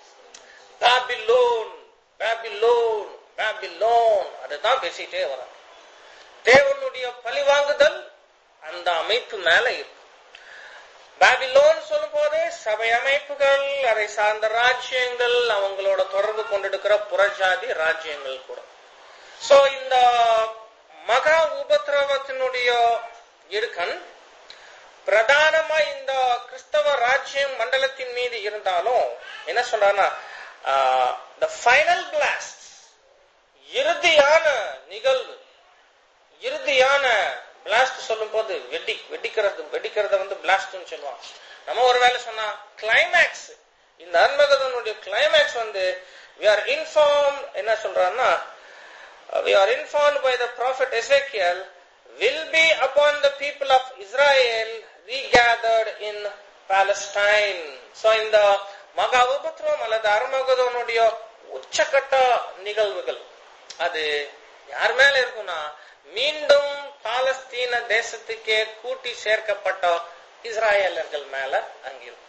பாபிலோன் பாபிலோன் பாபிலோன் அதுதான் பேசிட்டே வரான் தேவனுடைய பழிவாங்குதல் அந்த அமைப்பு மேல இருக்கு பாபிலோன் சொல்லும் போதே சபை அமைப்புகள் அதை சார்ந்த ராஜ்யங்கள் அவங்களோட தொடர்பு கொண்டிருக்கிற புறஜாதி ராஜ்யங்கள் கூட சோ இந்த மகா உபத்திரவத்தினுடைய இருக்கன் பிரதானமா இந்த கிறிஸ்தவ ராஜ்யம் மண்டலத்தின் மீது இருந்தாலும் என்ன சொல்றான்னா த ஃபைனல் பிளாஸ்ட் இறுதியான நிகழ்வு இறுதியான பிளாஸ்ட் சொல்லும் போது வெடி வெடிக்கிறது வெடிக்கிறத வந்து பிளாஸ்ட்னு சொல்லுவாங்க நம்ம ஒரு வேலை சொன்னா கிளைமேக்ஸ் இந்த அன்மகதனுடைய கிளைமேக்ஸ் வந்து we are informed என்ன சொல்றான்னா we are informed by the prophet Ezekiel will be upon the people of Israel regathered in Palestine so இந்த மகா உபத்திரம் அல்லது அருமகதனுடைய உச்சக்கட்ட நிகழ்வுகள் அது யார் மேல இருக்கும்னா மீண்டும் பாலஸ்தீன தேசத்துக்கே கூட்டி சேர்க்கப்பட்ட இஸ்ராயலர்கள் மேல அங்கிருக்கும்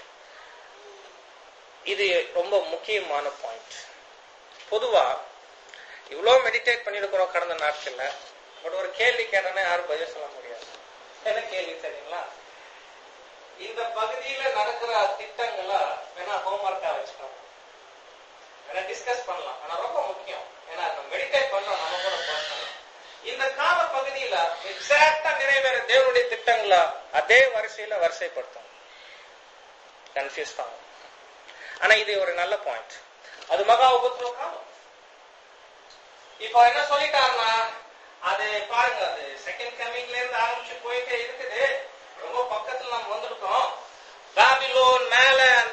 இது ரொம்ப முக்கியமான பாயிண்ட் பொதுவா இவ்வளவு மெடிடேட் பண்ணிருக்கிறோம் கடந்த நாட்கள்ல பட் ஒரு கேள்வி கேட்டோன்னா யாரும் பதில் சொல்ல முடியாது என்ன கேள்வி தெரியுங்களா இந்த பகுதியில நடக்கிற திட்டங்களை வேணா ஹோம்ஒர்க்கா வச்சுக்கோங்க வேணா டிஸ்கஸ் பண்ணலாம் ஆனா ரொம்ப முக்கியம் ஏன்னா நம்ம மெடிடேட் பண்றோம் நம்ம கூட personal ஆ. இந்த கால பகுதியில எக்ஸாக்டா நிறைவேற தேவனுடைய திட்டங்களை அதே வரிசையில வரிசைப்படுத்தும் கன்ஃபியூஸ் ஆகும் ஆனா இது ஒரு நல்ல பாயிண்ட் அது மகா உபத்திரவ காலம் இப்போ என்ன சொல்லிட்டாருன்னா அது பாருங்க அது செகண்ட் கமிங்ல இருந்து ஆரம்பிச்சு போயிட்டே இருக்குது ரொம்ப பக்கத்துல நம்ம வந்திருக்கோம் பாபிலோன் மேல அந்த கோபா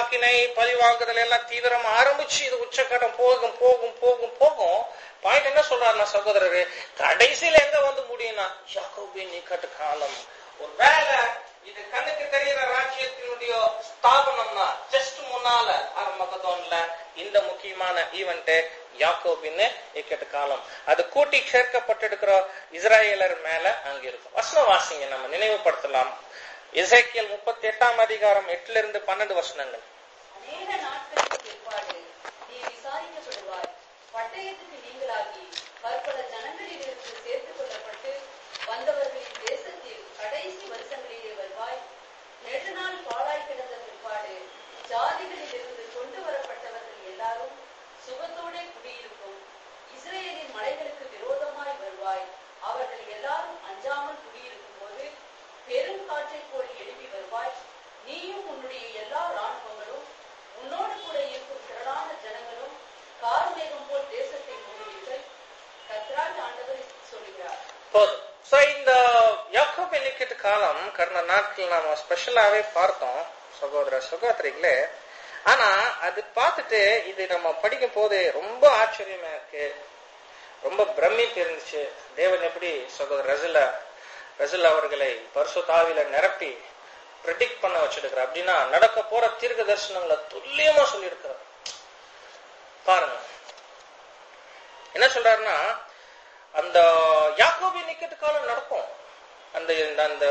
கோபாக்கினை பழிவாங்குதல் எல்லாம் தீவிரமா ஆரம்பிச்சு இது உச்சக்கட்டம் போகும் போகும் போகும் போகும் பாயிண்ட் என்ன சொல்றாருன்னா சகோதரரு கடைசியில எங்க வந்து முடியும்னா யாக்கோபின் நிக்கட்டு காலம் ஒரு வேலை இது கண்ணுக்கு தெரிகிற ராஜ்யத்தினுடைய ஸ்தாபனம்னா ஜஸ்ட் முன்னால ஆரம்பகத்தோன்ல இந்த முக்கியமான ஈவெண்ட் யாக்கோபின் இக்கட்டு காலம் அது கூட்டி சேர்க்கப்பட்டிருக்கிற இஸ்ராயலர் மேல அங்க இருக்கும் வசனம் வாசிங்க நம்ம நினைவுபடுத்தலாம் இசைக்கியல் முப்பத்தி எட்டாம் அதிகாரம் எட்டுல இருந்து பன்னெண்டு வசனங்கள் அநேக நாட்களுக்கு பிற்பாடு நீ விசாரிக்கப்படுவாய் பட்டயத்துக்கு நீங்களாகி பற்பல ஜனங்களிலிருந்து சேர்த்துக் கொள்ளப்பட்டு வந்தவர்களின் தேசத்தில் கடைசி வருஷங்களிலே வருவாய் நெடுநாள் பாழாய் கிடந்த பிற்பாடு ஜாதிகளிலிருந்து கொண்டு வரப்பட்டவர்கள் எல்லாரும் சுகத்தோடே குடியிருக்கும் இஸ்ரேலின் மலைகளுக்கு விரோதமாய் வருவாய் அவர்கள் எல்லாரும் அஞ்சாமல் குடியிருக்கும் போது பெரும் காற்றைப் போல் எழுப்பி வருவாய் நீயும் உன்னுடைய எல்லா ராணுவங்களும் உன்னோடு கூட இருக்கும் திரளான ஜனங்களும் கார்மேகம் போல் தேசத்தை மூடுவீர்கள் கத்ராஜ் ஆண்டவர் சொல்லுகிறார் போதும் சோ இந்த யாக்கோப் எண்ணிக்கிட்டு காலம் கடந்த நாட்கள் நாம ஸ்பெஷலாவே பார்த்தோம் சகோதர சகோதரிகளே ஆனா அது பார்த்துட்டு இது நம்ம படிக்கும் போது ரொம்ப ஆச்சரியமா இருக்கு ரொம்ப பிரமிப்பு இருந்துச்சு தேவன் எப்படி சகோதரர் ரசிலா ரசில் அவர்களை பரிசுத்தாவில நிரப்பி ப்ரெடிக்ட் பண்ண வச்சிருக்கிறார் அப்படின்னா நடக்க போற தீர்க்க தரிசனங்களை துல்லியமா சொல்லியிருக்கிறார் பாருங்க என்ன சொல்றாருன்னா அந்த யாக்கோபின் நிக்கட்டு காலம் நடக்கும் அந்த இந்த- அந்த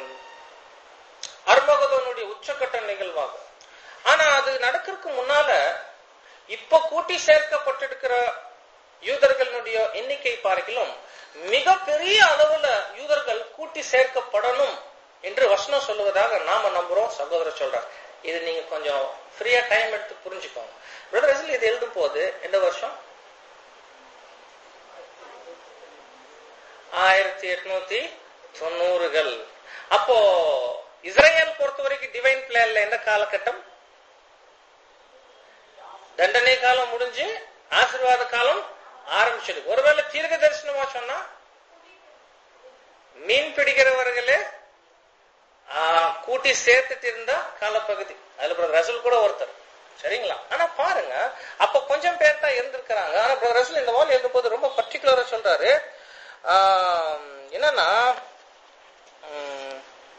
அர்மகதனுடைய உச்சக்கட்ட நிகழ்வாகும் ஆனா அது நடக்கிறதுக்கு முன்னால இப்ப கூட்டி சேர்க்கப்பட்டிருக்கிற யூதர்களுடைய எண்ணிக்கை பார்க்கிலும் மிகப்பெரிய அளவுல யூதர்கள் கூட்டி சேர்க்கப்படணும் என்று வசனம் சொல்லுவதாக நாம நம்புறோம் சகோதரர் சொல்றார் இது நீங்க கொஞ்சம் ஃப்ரீயா டைம் எடுத்து புரிஞ்சுக்கோங்க பிரதர் இது எழுதும் போது எந்த வருஷம் ஆயிரத்தி எட்நூத்தி தொண்ணூறுகள் அப்போ இஸ்ரேல் பொறுத்த வரைக்கும் டிவைன் பிளான்ல என்ன காலகட்டம் தண்டனை காலம் முடிஞ்சு ஆசீர்வாத காலம் ஆரம்பிச்சது ஒருவேளை தீர்க்க தரிசனமா சொன்னா மீன் பிடிக்கிறவர்களே ஆ, கூட்டி சேர்த்துட்டு இருந்தா காலப்பகுதி அதுல பிரதர் ரசூல் கூட ஒருத்தர் சரிங்களா ஆனா பாருங்க அப்ப கொஞ்சம் பேர் தான் இருந்திருக்கிறாங்க ஆனா பிரதர் ரசூல் இந்த வால் எழுதும்போது ரொம்ப பர்டிகுலரா சொல்றாரு ஆம், என்னன்னா ம்,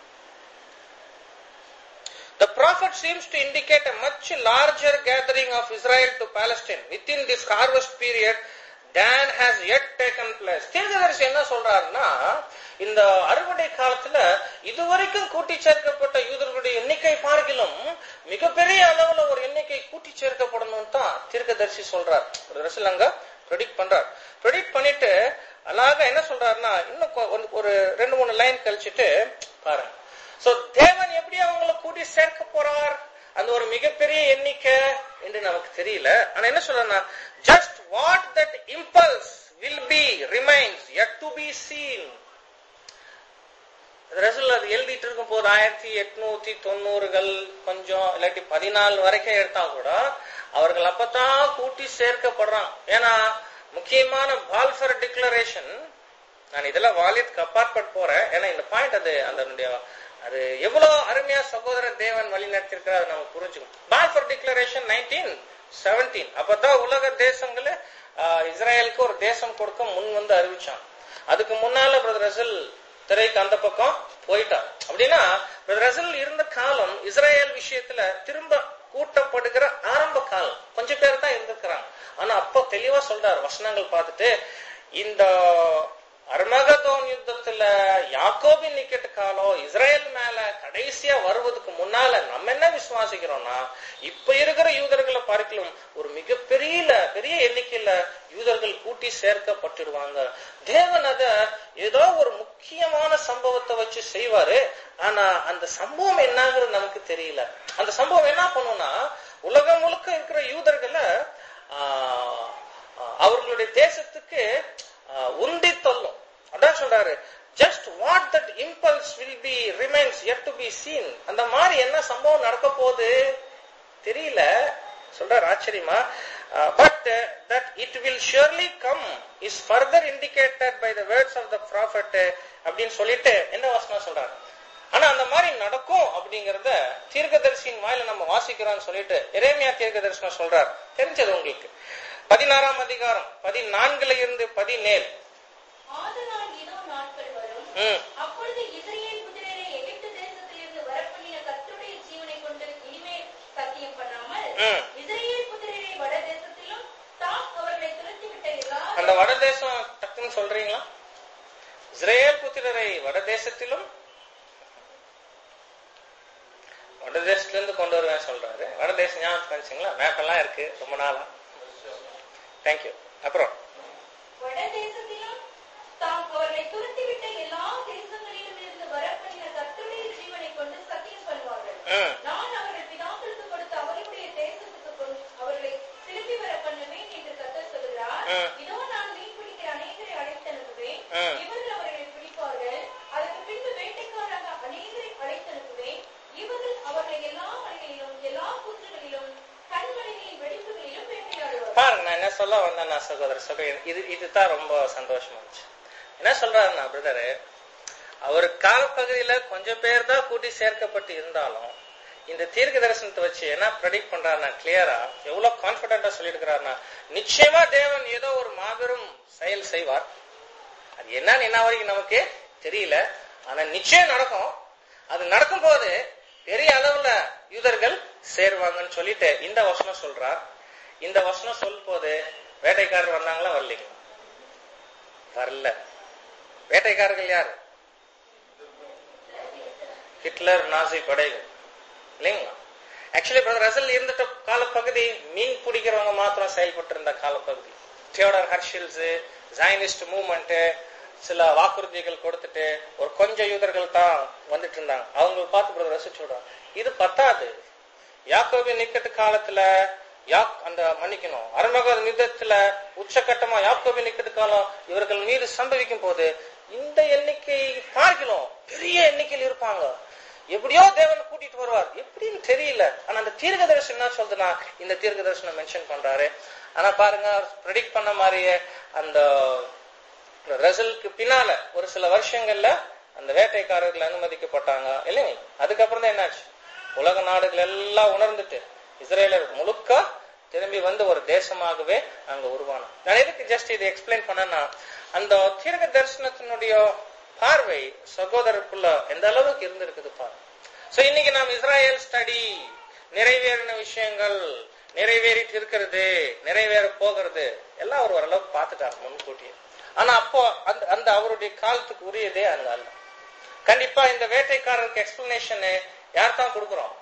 The prophet seems to indicate a much larger gathering of Israel to Palestine within this harvest period than has yet taken place. தீர்க்கதரிசி என்ன சொல்றாருன்னா இந்த அறுவடை காலத்துல இதுவரைக்கும் கூட்டி சேர்க்கப்பட்ட யூதர்களுடைய எண்ணிக்கை பார்க்கிலும் மிகப்பெரிய அளவுல ஒரு எண்ணிக்கை கூட்டி சேர்க்கப்படணும் தான் தீர்க்கதரிசி சொல்றார் ஒரு ரசில் அங்க ப்ரெடிக்ட் பண்றார் ப்ரெடிக்ட் பண்ணிட்டு அழகா என்ன சொல்றாருன்னா இன்னும் கொ- ஒரு- ஒரு ரெண்டு மூணு லைன் கழிச்சிட்டு பாருங்க சோ தேவன் எப்படி அவங்களை கூட்டி சேர்க்க போறார் அந்த ஒரு மிகப்பெரிய எண்ணிக்கை என்று நமக்கு தெரியல ஆனா என்ன சொல்றேன்னா just what that impulse will be remains yet to be seen Russell அது எழுதிட்டு இருக்கும் போது ஆயிரத்தி எட்நூத்தி தொண்ணூறுகள் கொஞ்சம் இல்லாட்டி பதினாலு வரைக்கும் எடுத்தா கூட அவர்கள் அப்பதான் கூட்டி சேர்க்கப்படுறான் ஏன்னா முக்கியமான பால்ஃபர் டிக்ளரேஷன் நான் இதெல்லாம் வாலியத்துக்கு அப்பாற்பட் போறேன் ஏன்னா இந்த பாயிண்ட் அது அதனுடைய அது எவ்வளவு அருமையா சகோதர தேவன் வழி நடத்திருக்கிறார் அதை நம்ம புரிஞ்சுக்கணும் பால்ஃபர் டிக்ளரேஷன் நைன்டீன் செவன்டீன் அப்பதான் உலக தேசங்கள இஸ்ரேலுக்கு ஒரு தேசம் கொடுக்க முன் வந்து அறிவிச்சான் அதுக்கு முன்னால பிரதர் ரசல் திரைக்கு அந்த பக்கம் போயிட்டார் அப்படின்னா பிரதர் ரசல் இருந்த காலம் இஸ்ரேல் விஷயத்துல திரும்ப கூட்டப்படுகிற ஆரம்ப காலம் கொஞ்சம் பேர் தான் இருந்திருக்கிறாங்க ஆனா அப்போ தெளிவா சொல்றாரு வசனங்கள் பார்த்துட்டு இந்த அர்மகதோன் யுத்தத்துல யாக்கோபின் நிக்கெட் காலம் இஸ்ரேல் மேல கடைசியா வருவதுக்கு முன்னால நம்ம என்ன விசுவாசிக்கிறோம்னா இப்ப இருக்கிற யூதர்களை பார்க்கலாம் ஒரு மிகப்பெரிய பெரிய எண்ணிக்கையில யூதர்கள் கூட்டி சேர்க்கப்பட்டுடுவாங்க தேவன் அத ஏதோ ஒரு முக்கியமான சம்பவத்தை வச்சு செய்வாரு ஆனா அந்த சம்பவம் என்னங்கிறது நமக்கு தெரியல அந்த சம்பவம் என்ன பண்ணும்னா உலகம் முழுக்க இருக்கிற யூதர்களை ஆஹ், ஆஹ், அவர்களுடைய தேசத்துக்கு ஆஹ், உந்தி தள்ளும் அதான் சொல்றாரு just what that impulse will be remains yet to be seen அந்த மாதிரி என்ன சம்பவம் நடக்க போகுது தெரியல சொல்றாரு ஆச்சரியமா but that it will surely come is further indicated by the words of the prophet அப்படின்னு சொல்லிட்டு என்ன வசனம் சொல்றாரு ஆனா அந்த மாதிரி நடக்கும் அப்படிங்கறத தீர்க்கதரிசியின் வாயில நம்ம வாசிக்கிறோம்னு சொல்லிட்டு எரேமியா தீர்க்கதரிசனம் சொல்றார் தெரிஞ்சது உங்களுக்கு பதினாறாம் அதிகாரம் பதினான்குல இருந்து பதினேழு ஆதலால் இதோ நாட்கள் வரும் ம் அப்பொழுது இஸ்ரவேல் புத்திரரை எகிப்து தேசத்திலிருந்து வரப்பண்ணின கர்த்தருடைய ஜீவனை கொண்டு இனிமேல் சத்தியம் பண்ணாமல் ம். இஸ்ரவேல் புத்திரரை வட தேசத்திலும் தாம் அவர்களை துரத்திவிட்ட எல்லா அந்த வடதேசம் டக்குன்னு சொல்றீங்களா இஸ்ரேல் புத்திரரை வடதேசத்திலும் வடதேசத்துல இருந்து கொண்டு வருவேன் சொல்றாரு வடதேசம் ஞாபகம் வந்துச்சுங்களா மேப் எல்லாம் இருக்கு ரொம்ப நாளா தேங்க்யூ அப்புறம் வட தேசத்திலும் தாம் அவர்களை துரத்திவிட்ட எல்லா தேசங்களிலும் இருந்து வரப்பண்ணின கர்த்தருடைய ஜீவனை கொண்டு சத்தியம் பண்ணுவார்கள் ம் நான் அவர்கள் பிதாக்களுக்கு கொடுத்த அவர்களுடைய தேசத்துக்கு கொண்டு அவர்களை திரும்பி வர பண்ணுவேன் என்று கர்த்தர் சொல்கிறார் ம். இதோ நான் மீன் பிடிக்கிற அநேகரை அழைத்து அனுப்புவேன் ம். இவர்கள் அவர்களை பிடிப்பார்கள் அதற்கு பின்பு வேட்டைக்காரராக அநேகரை அழைத்து அனுப்புவேன் இவர்கள் அவர்களை எல்லா மலைகளிலும் எல்லா புற்றுகளிலும் கண்மலைகளின் வெடிப்புகளிலும் வேட்டையாடுவார்கள் பாருங்க நான் என்ன சொல்ல வந்தேன் நான் சகோதரர் சகோதரி இது இதுதான் ரொம்ப சந்தோஷமா இருந்துச்சு என்ன சொல்றாருன்னா பிரதரு அவர் காலப்பகுதியில கொஞ்சம் பேர் தான் கூட்டி சேர்க்கப்பட்டு இருந்தாலும் இந்த தீர்க்க தரிசனத்தை வச்சு என்ன ப்ரெடிக்ட் பண்றாருன்னா கிளியரா எவ்வளவு கான்பிடண்டா சொல்லியிருக்கிறாருன்னா நிச்சயமா தேவன் ஏதோ ஒரு மாபெரும் செயல் செய்வார் அது என்னன்னு என்ன வரைக்கும் நமக்கு தெரியல ஆனா நிச்சயம் நடக்கும் அது நடக்கும் போது பெரிய அளவுல யூதர்கள் சேருவாங்கன்னு சொல்லிட்டு இந்த வசனம் சொல்றார் இந்த வசனம் சொல்லும் போது வேட்டைக்காரர் வந்தாங்களா வரலீங்களா வரல வேட்டைக்காரர்கள் யாரு ஹிட்லர் நாசி படைகள் இல்லைங்களா ஆக்சுவலி பிரதர் ரசல் இருந்துட்ட காலப்பகுதி மீன் பிடிக்கிறவங்க மாத்திரம் செயல்பட்டு இருந்த காலப்பகுதி தியோடர் ஹர்ஷில்ஸ் ஜைனிஸ்ட் மூவ்மெண்ட் சில வாக்குறுதிகள் கொடுத்துட்டு ஒரு கொஞ்சம் யூதர்கள் தான் வந்துட்டு இருந்தாங்க அவங்க பார்த்து பிரதர் ரசிச்சு விடுறாங்க இது பத்தாது யாக்கோபின் நிக்கட்டு காலத்துல யாக் அந்த மன்னிக்கணும் அருமக யுத்தத்துல உச்சகட்டமா யாக்கோபின் நிக்கட்டு காலம் இவர்கள் மீது சம்பவிக்கும் போது இந்த எண்ணிக்கை பார்க்கணும் பெரிய எண்ணிக்கையில் இருப்பாங்க எப்படியோ தேவன் கூட்டிட்டு வருவார் எப்படின்னு தெரியல ஆனா அந்த தீர்க்க தரிசனம் என்ன சொல்றதுன்னா இந்த தீர்க்க தரிசனம் மென்ஷன் பண்றாரு ஆனா பாருங்க ப்ரெடிக்ட் பண்ண மாதிரியே அந்த ரசலுக்கு பின்னால ஒரு சில வருஷங்கள்ல அந்த வேட்டைக்காரர்கள் அனுமதிக்கப்பட்டாங்க இல்லைங்க அதுக்கப்புறம் தான் என்னாச்சு உலக நாடுகள் எல்லாம் உணர்ந்துட்டு இஸ்ரேலர் முழுக்க திரும்பி வந்து ஒரு தேசமாகவே அங்க உருவானோம் நான் எதுக்கு ஜஸ்ட் இதை எக்ஸ்பிளைன் பண்ணனா அந்த தீர்க்க தரிசனத்தினுடைய பார்வை சகோதரருக்குள்ள எந்த அளவுக்கு இருந்திருக்குது பாரு சோ இன்னைக்கு நாம் இஸ்ராயல் ஸ்டடி நிறைவேறின விஷயங்கள் நிறைவேறிட்டு இருக்கிறது நிறைவேற போகிறது எல்லாம் அவர் ஓரளவுக்கு பார்த்துட்டார் முன்கூட்டியே ஆனா அப்போ அந்த அந்த அவருடைய காலத்துக்கு உரியதே அங்க அல்ல கண்டிப்பா இந்த வேட்டைக்காரருக்கு எக்ஸ்பிளனேஷன் யார் தான் கொடுக்குறோம்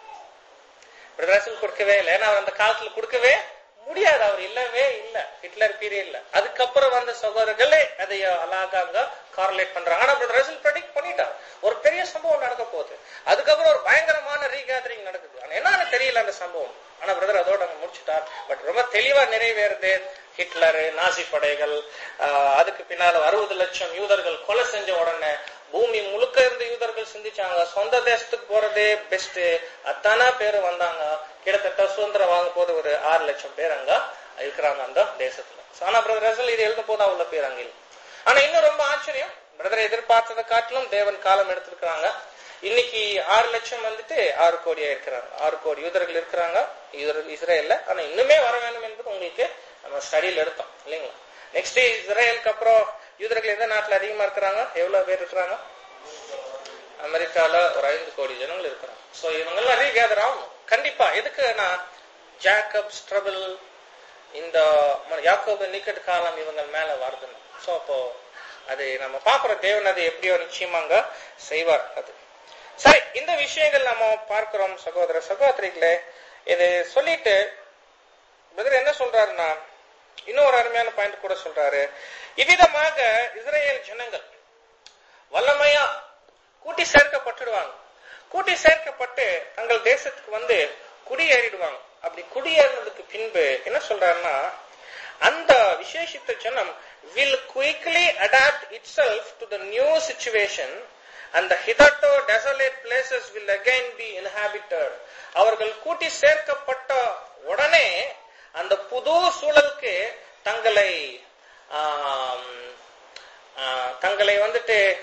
ரசல் கொடுக்கவே இல்லை ஏன்னா அவர் அந்த காலத்துல கொடுக்கவே முடியாது அவர் இல்லவே இல்ல ஹிட்லர் பீரியட்ல அதுக்கப்புறம் வந்த சகோதரர்களே அதை அழகாக கார்லேட் பண்றாங்க ஆனா ரசல் ப்ரெடிக்ட் பண்ணிட்டார் ஒரு பெரிய சம்பவம் நடக்க போகுது அதுக்கப்புறம் ஒரு பயங்கரமான ரீகேதரிங் நடக்குது ஆனா என்னன்னு தெரியல அந்த சம்பவம் ஆனா பிரதர் அதோட அங்க முடிச்சுட்டார் பட் ரொம்ப தெளிவா நிறைவேறுது ஹிட்லர் நாசி படைகள் ஆஹ், அதுக்கு பின்னால அறுபது லட்சம் யூதர்கள் கொலை செஞ்ச உடனே பூமி முழுக்க இருந்த யூதர்கள் சிந்திச்சாங்க சொந்த தேசத்துக்கு போறதே பெஸ்ட் அத்தானா பேர் வந்தாங்க கிட்டத்தட்ட சுதந்திரம் வாங்க போது ஒரு ஆறு லட்சம் பேர் அங்க இருக்கிறாங்க அந்த தேசத்துல So, ஆனா பிரதர் ரசல் இது எழுத போது அவ்வளவு பேர் அங்க இல்லை ஆனா இன்னும் ரொம்ப ஆச்சரியம் பிரதர் எதிர்பார்த்ததை காட்டிலும் தேவன் காலம் எடுத்திருக்கிறாங்க இன்னைக்கு ஆறு லட்சம் வந்துட்டு ஆறு கோடியா இருக்கிறாங்க ஆறு கோடி யூதர்கள் இருக்கிறாங்க யூதர் இஸ்ரேல்ல ஆனா இன்னுமே வர வேண்டும் என்பது உங்களுக்கு நம்ம ஸ்டடியில் எடுத்தோம் இல்லைங்களா நெக்ஸ்ட் இஸ்ரேலுக்கு அப்புறம் யூதர்கள் எந்த நாட்டுல அதிகமா இருக்கிறாங்க எவ்வளவு பேர் இருக்கிறாங்க அமெரிக்கால ஒரு ஐந்து கோடி ஜனங்கள் இருக்கிறாங்க சோ இவங்க எல்லாம் ரீகேதர் ஆகணும் கண்டிப்பா எதுக்கு நான் ஜாக்கப் ஸ்ட்ரபிள் இந்த யாக்கோபு நிக்கட் காலம் இவங்க மேல வருதுன்னு சோ அப்போ அது நம்ம பாக்குற தேவன் அது எப்படியோ நிச்சயமாங்க செய்வார் அது சரி இந்த விஷயங்கள் நம்ம பார்க்கிறோம் சகோதர சகோதரிகளே இது சொல்லிட்டு பிரதர் என்ன சொல்றாருன்னா இன்னொரு அருமையான பாயிண்ட் கூட சொல்றாரு இவ்விதமாக இஸ்ரேல் ஜனங்கள் வல்லமையா கூட்டி சேர்க்கப்பட்டுடுவாங்க கூட்டி சேர்க்கப்பட்டு தங்கள் தேசத்துக்கு வந்து குடியேறிடுவாங்க அப்படி குடியேறினதுக்கு பின்பு என்ன சொல்றாருன்னா அந்த விசேஷித்த ஜனம் will quickly adapt itself to the new situation and the hitherto desolate places will again be inhabited அவர்கள் கூட்டி சேர்க்கப்பட்ட உடனே அந்த புது சூழலுக்கு தங்களை ஆம், ஆ, தங்களை வந்துட்டு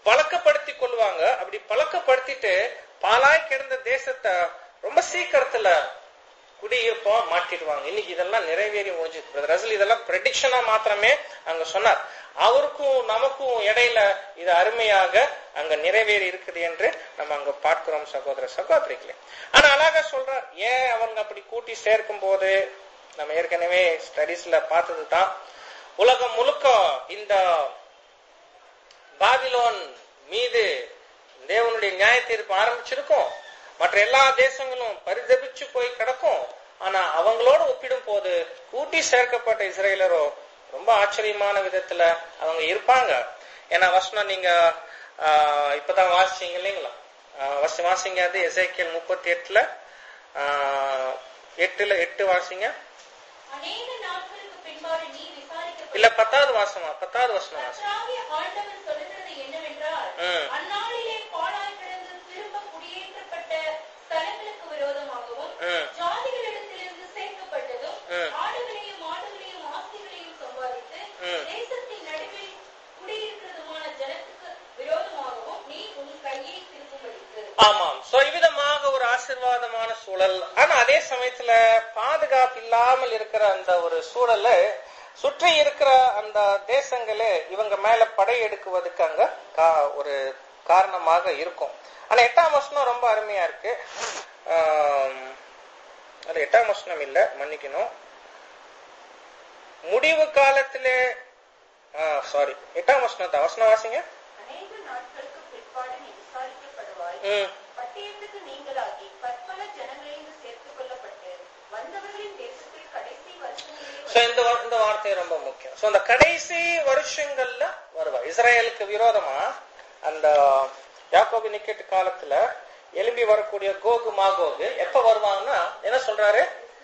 பழக்கப்படுத்தி கொள்வாங்க அப்படி பழக்கப்படுத்திட்டு பாலாய் கிடந்த தேசத்தை ரொம்ப சீக்கிரத்துல குடியிருப்போம் மாட்டிடுவாங்க இன்னைக்கு இதெல்லாம் நிறைவேறி முடிஞ்சு ரசல் இதெல்லாம் ப்ரெடிக்ஷனா மாத்திரமே அங்க சொன்னார் அவருக்கும் நமக்கும் இடையில இது அருமையாக அங்க நிறைவேறி இருக்குது என்று நம்ம அங்க பார்க்கிறோம் சகோதர சகோதரிகளே ஆனா அழகா சொல்றார் ஏன் அவங்க அப்படி கூட்டி சேர்க்கும் போது நம்ம ஏற்கனவே ஸ்டடீஸ்ல பார்த்தது தான் உலகம் முழுக்க இந்த பாபிலோன் மீது தேவனுடைய நியாய தீர்ப்பு ஆரம்பிச்சிருக்கும் மற்ற எல்லா தேசங்களும் பரிதபிச்சு போய் கிடக்கும் ஆனா அவங்களோட ஒப்பிடும் போது கூட்டி சேர்க்கப்பட்ட இஸ்ரேலரோ ரொம்ப ஆச்சரியமான விதத்துல அவங்க இருப்பாங்க ஏன்னா வசனம் நீங்க ஆஹ், இப்பதான் வாசிச்சீங்க இல்லைங்களா ஆஹ், வச- வாசிங்க அது எசேக்கியல் முப்பத்தி எட்டுல ஆஹ், எட்டுல எட்டு வாசிங்க அநேக நாட்களுக்கு பின்பாடு நீ விசாரிக்கப்பட்ட இல்ல பத்தாவது வாசமா பத்தாவது வசனம் வாசி கர்த்தராகிய ஆண்டவர் சொல்லுகிறது என்னவென்றால் ம். அந்நாளிலே பாழாய் கிடந்து திரும்ப குடியேற்றப்பட்ட ஸ்தலங்களுக்கு விரோதமாகவும் ம். ஜாதிகளிடத்திலிருந்து சேர்க்கப்பட்டதும் ம். ஆடுகளையும் மாடுகளையும் ஆஸ்திகளையும் சம்பாதித்து ம். தேசத்தின் நடுவில் குடியிருக்கிறதுமான ஜனத்துக்கு விரோதமாகவும் நீ உன் கையை திருப்பும்படிக்கு ஆமாம் சோ இவ்விதமாக ஒரு ஆசீர்வாதமான சூழல் ஆனா அதே சமயத்துல பாதுகாப்பு இல்லாமல் இருக்கிற அந்த ஒரு சூழல்ல சுற்றி இருக்கிற அந்த தேசங்களே இவங்க மேல படையெடுக்குவதற்கு அங்க கா- ஒரு காரணமாக இருக்கும் ஆனா எட்டாம் வசனம் ரொம்ப அருமையா இருக்கு ஆம், அது எட்டாம் வசனம் இல்ல மன்னிக்கணும் முடிவு காலத்திலே சாரி எட்டாம் வசனம் தான் வசனம் வாசிங்க அநேக நாட்களுக்கு பிற்பாடு நீ விசாரிக்கப்படுவாய் ம் பட்டயத்துக்கு நீங்களாகி பற்பல ஜனங்களிலிருந்து சேர்த்துக் கொள்ளப்பட்டு வந்தவர்களின் தேசத்தில் கடைசி வருஷங்களிலே சோ இந்த வா- இந்த வார்த்தை ரொம்ப முக்கியம் சோ அந்த கடைசி வருஷங்கள்ல வருவா இஸ்ரேலுக்கு விரோதமா அந்த யாக்கோபு நிக்கெட் காலத்துல எழும்பி வரக்கூடிய கோகு மாகோகு எப்ப வருவாங்கன்னா என்ன சொல்றாரு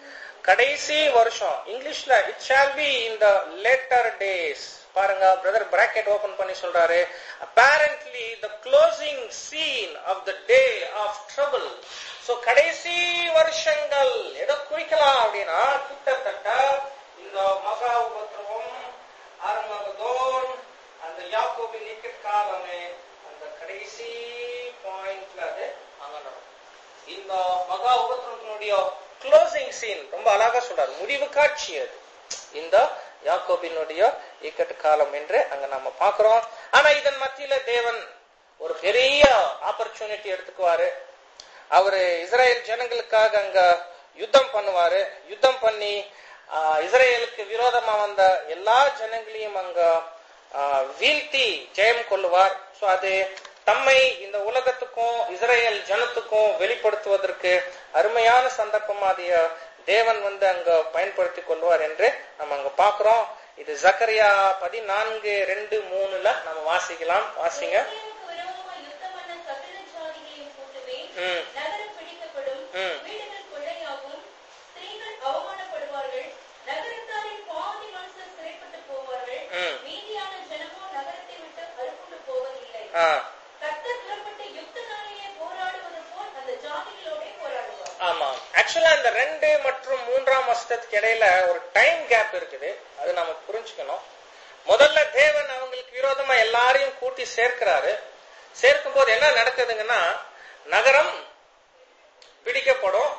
கடைசி வருஷம் இங்கிலீஷ்ல it shall be in the latter days பாருங்க பிரதர் பிராக்கெட் ஓபன் பண்ணி சொல்றாரு apparently the closing scene of the day of trouble so கடைசி வருஷங்கள் எதை குறிக்கலாம் அப்படின்னா கிட்டத்தட்ட இந்த மகா உபத்திரவம் ஆரம்பதோன் அந்த யாக்கோபி நிக்கட் காலமே அந்த கடைசி பாயிண்ட்ல அது அங்க நடக்கும் இந்த மகா உபத்திரத்தினுடைய க்ளோசிங் சீன் ரொம்ப அழகா சொல்றாரு முடிவு காட்சி அது இந்த யாக்கோபினுடைய இக்கட்டு காலம் என்று அங்க நம்ம பாக்குறோம் ஆனா இதன் மத்தியில தேவன் ஒரு பெரிய ஆப்பர்ச்சுனிட்டி எடுத்துக்குவாரு அவரு இஸ்ரேல் ஜனங்களுக்காக அங்க யுத்தம் பண்ணுவாரு யுத்தம் பண்ணி ஆஹ், இஸ்ரேலுக்கு விரோதமா வந்த எல்லா ஜனங்களையும் அங்க ஆஹ், வீழ்த்தி ஜெயம் கொள்ளுவார் சோ அது தம்மை இந்த உலகத்துக்கும் இஸ்ரேல் ஜனத்துக்கும் வெளிப்படுத்துவதற்கு அருமையான சந்தர்ப்பமாதிய தேவன் வந்து அங்க பயன்படுத்திக் கொள்வார் என்று நம்ம அங்க பாக்குறோம் இது ஜக்கரியா பதினான்கு ரெண்டு மூணுல நம்ம வாசிக்கலாம் வாசிங்க எருசலேமுக்கு விரோதமாய் யுத்தம் பண்ண சகல ஜாதிகளையும் கூட்டுவேன். ம். நகரம் பிடிக்கப்படும். ம். வீடுகள் கொள்ளையாகும். ஸ்திரீகள் அவமானப்படுவார்கள். நகரத்தாரில் பாதி மனுஷர் சிறைப்பட்டு போவார்கள். ம். மீதியான ஜனமோ நகரத்தை விட்டு அறுப்புண்டு போவதில்லை. ஆ கர்த்தர் புறப்பட்டு யுத்த நாளிலே போராடுவது போல் அந்த ஜாதிகளோடே போராடுவார். ஆமா ஆக்சுவலா இந்த ரெண்டு மற்றும் மூன்றாம் வருஷத்துக்கு இடையில ஒரு டைம் கேப் இருக்குது அது நம்ம புரிஞ்சுக்கணும் முதல்ல தேவன் அவங்களுக்கு விரோதமா எல்லாரையும் கூட்டி சேர்க்கிறாரு சேர்க்கும் போது என்ன நடக்குதுங்கன்னா நகரம் பிடிக்கப்படும்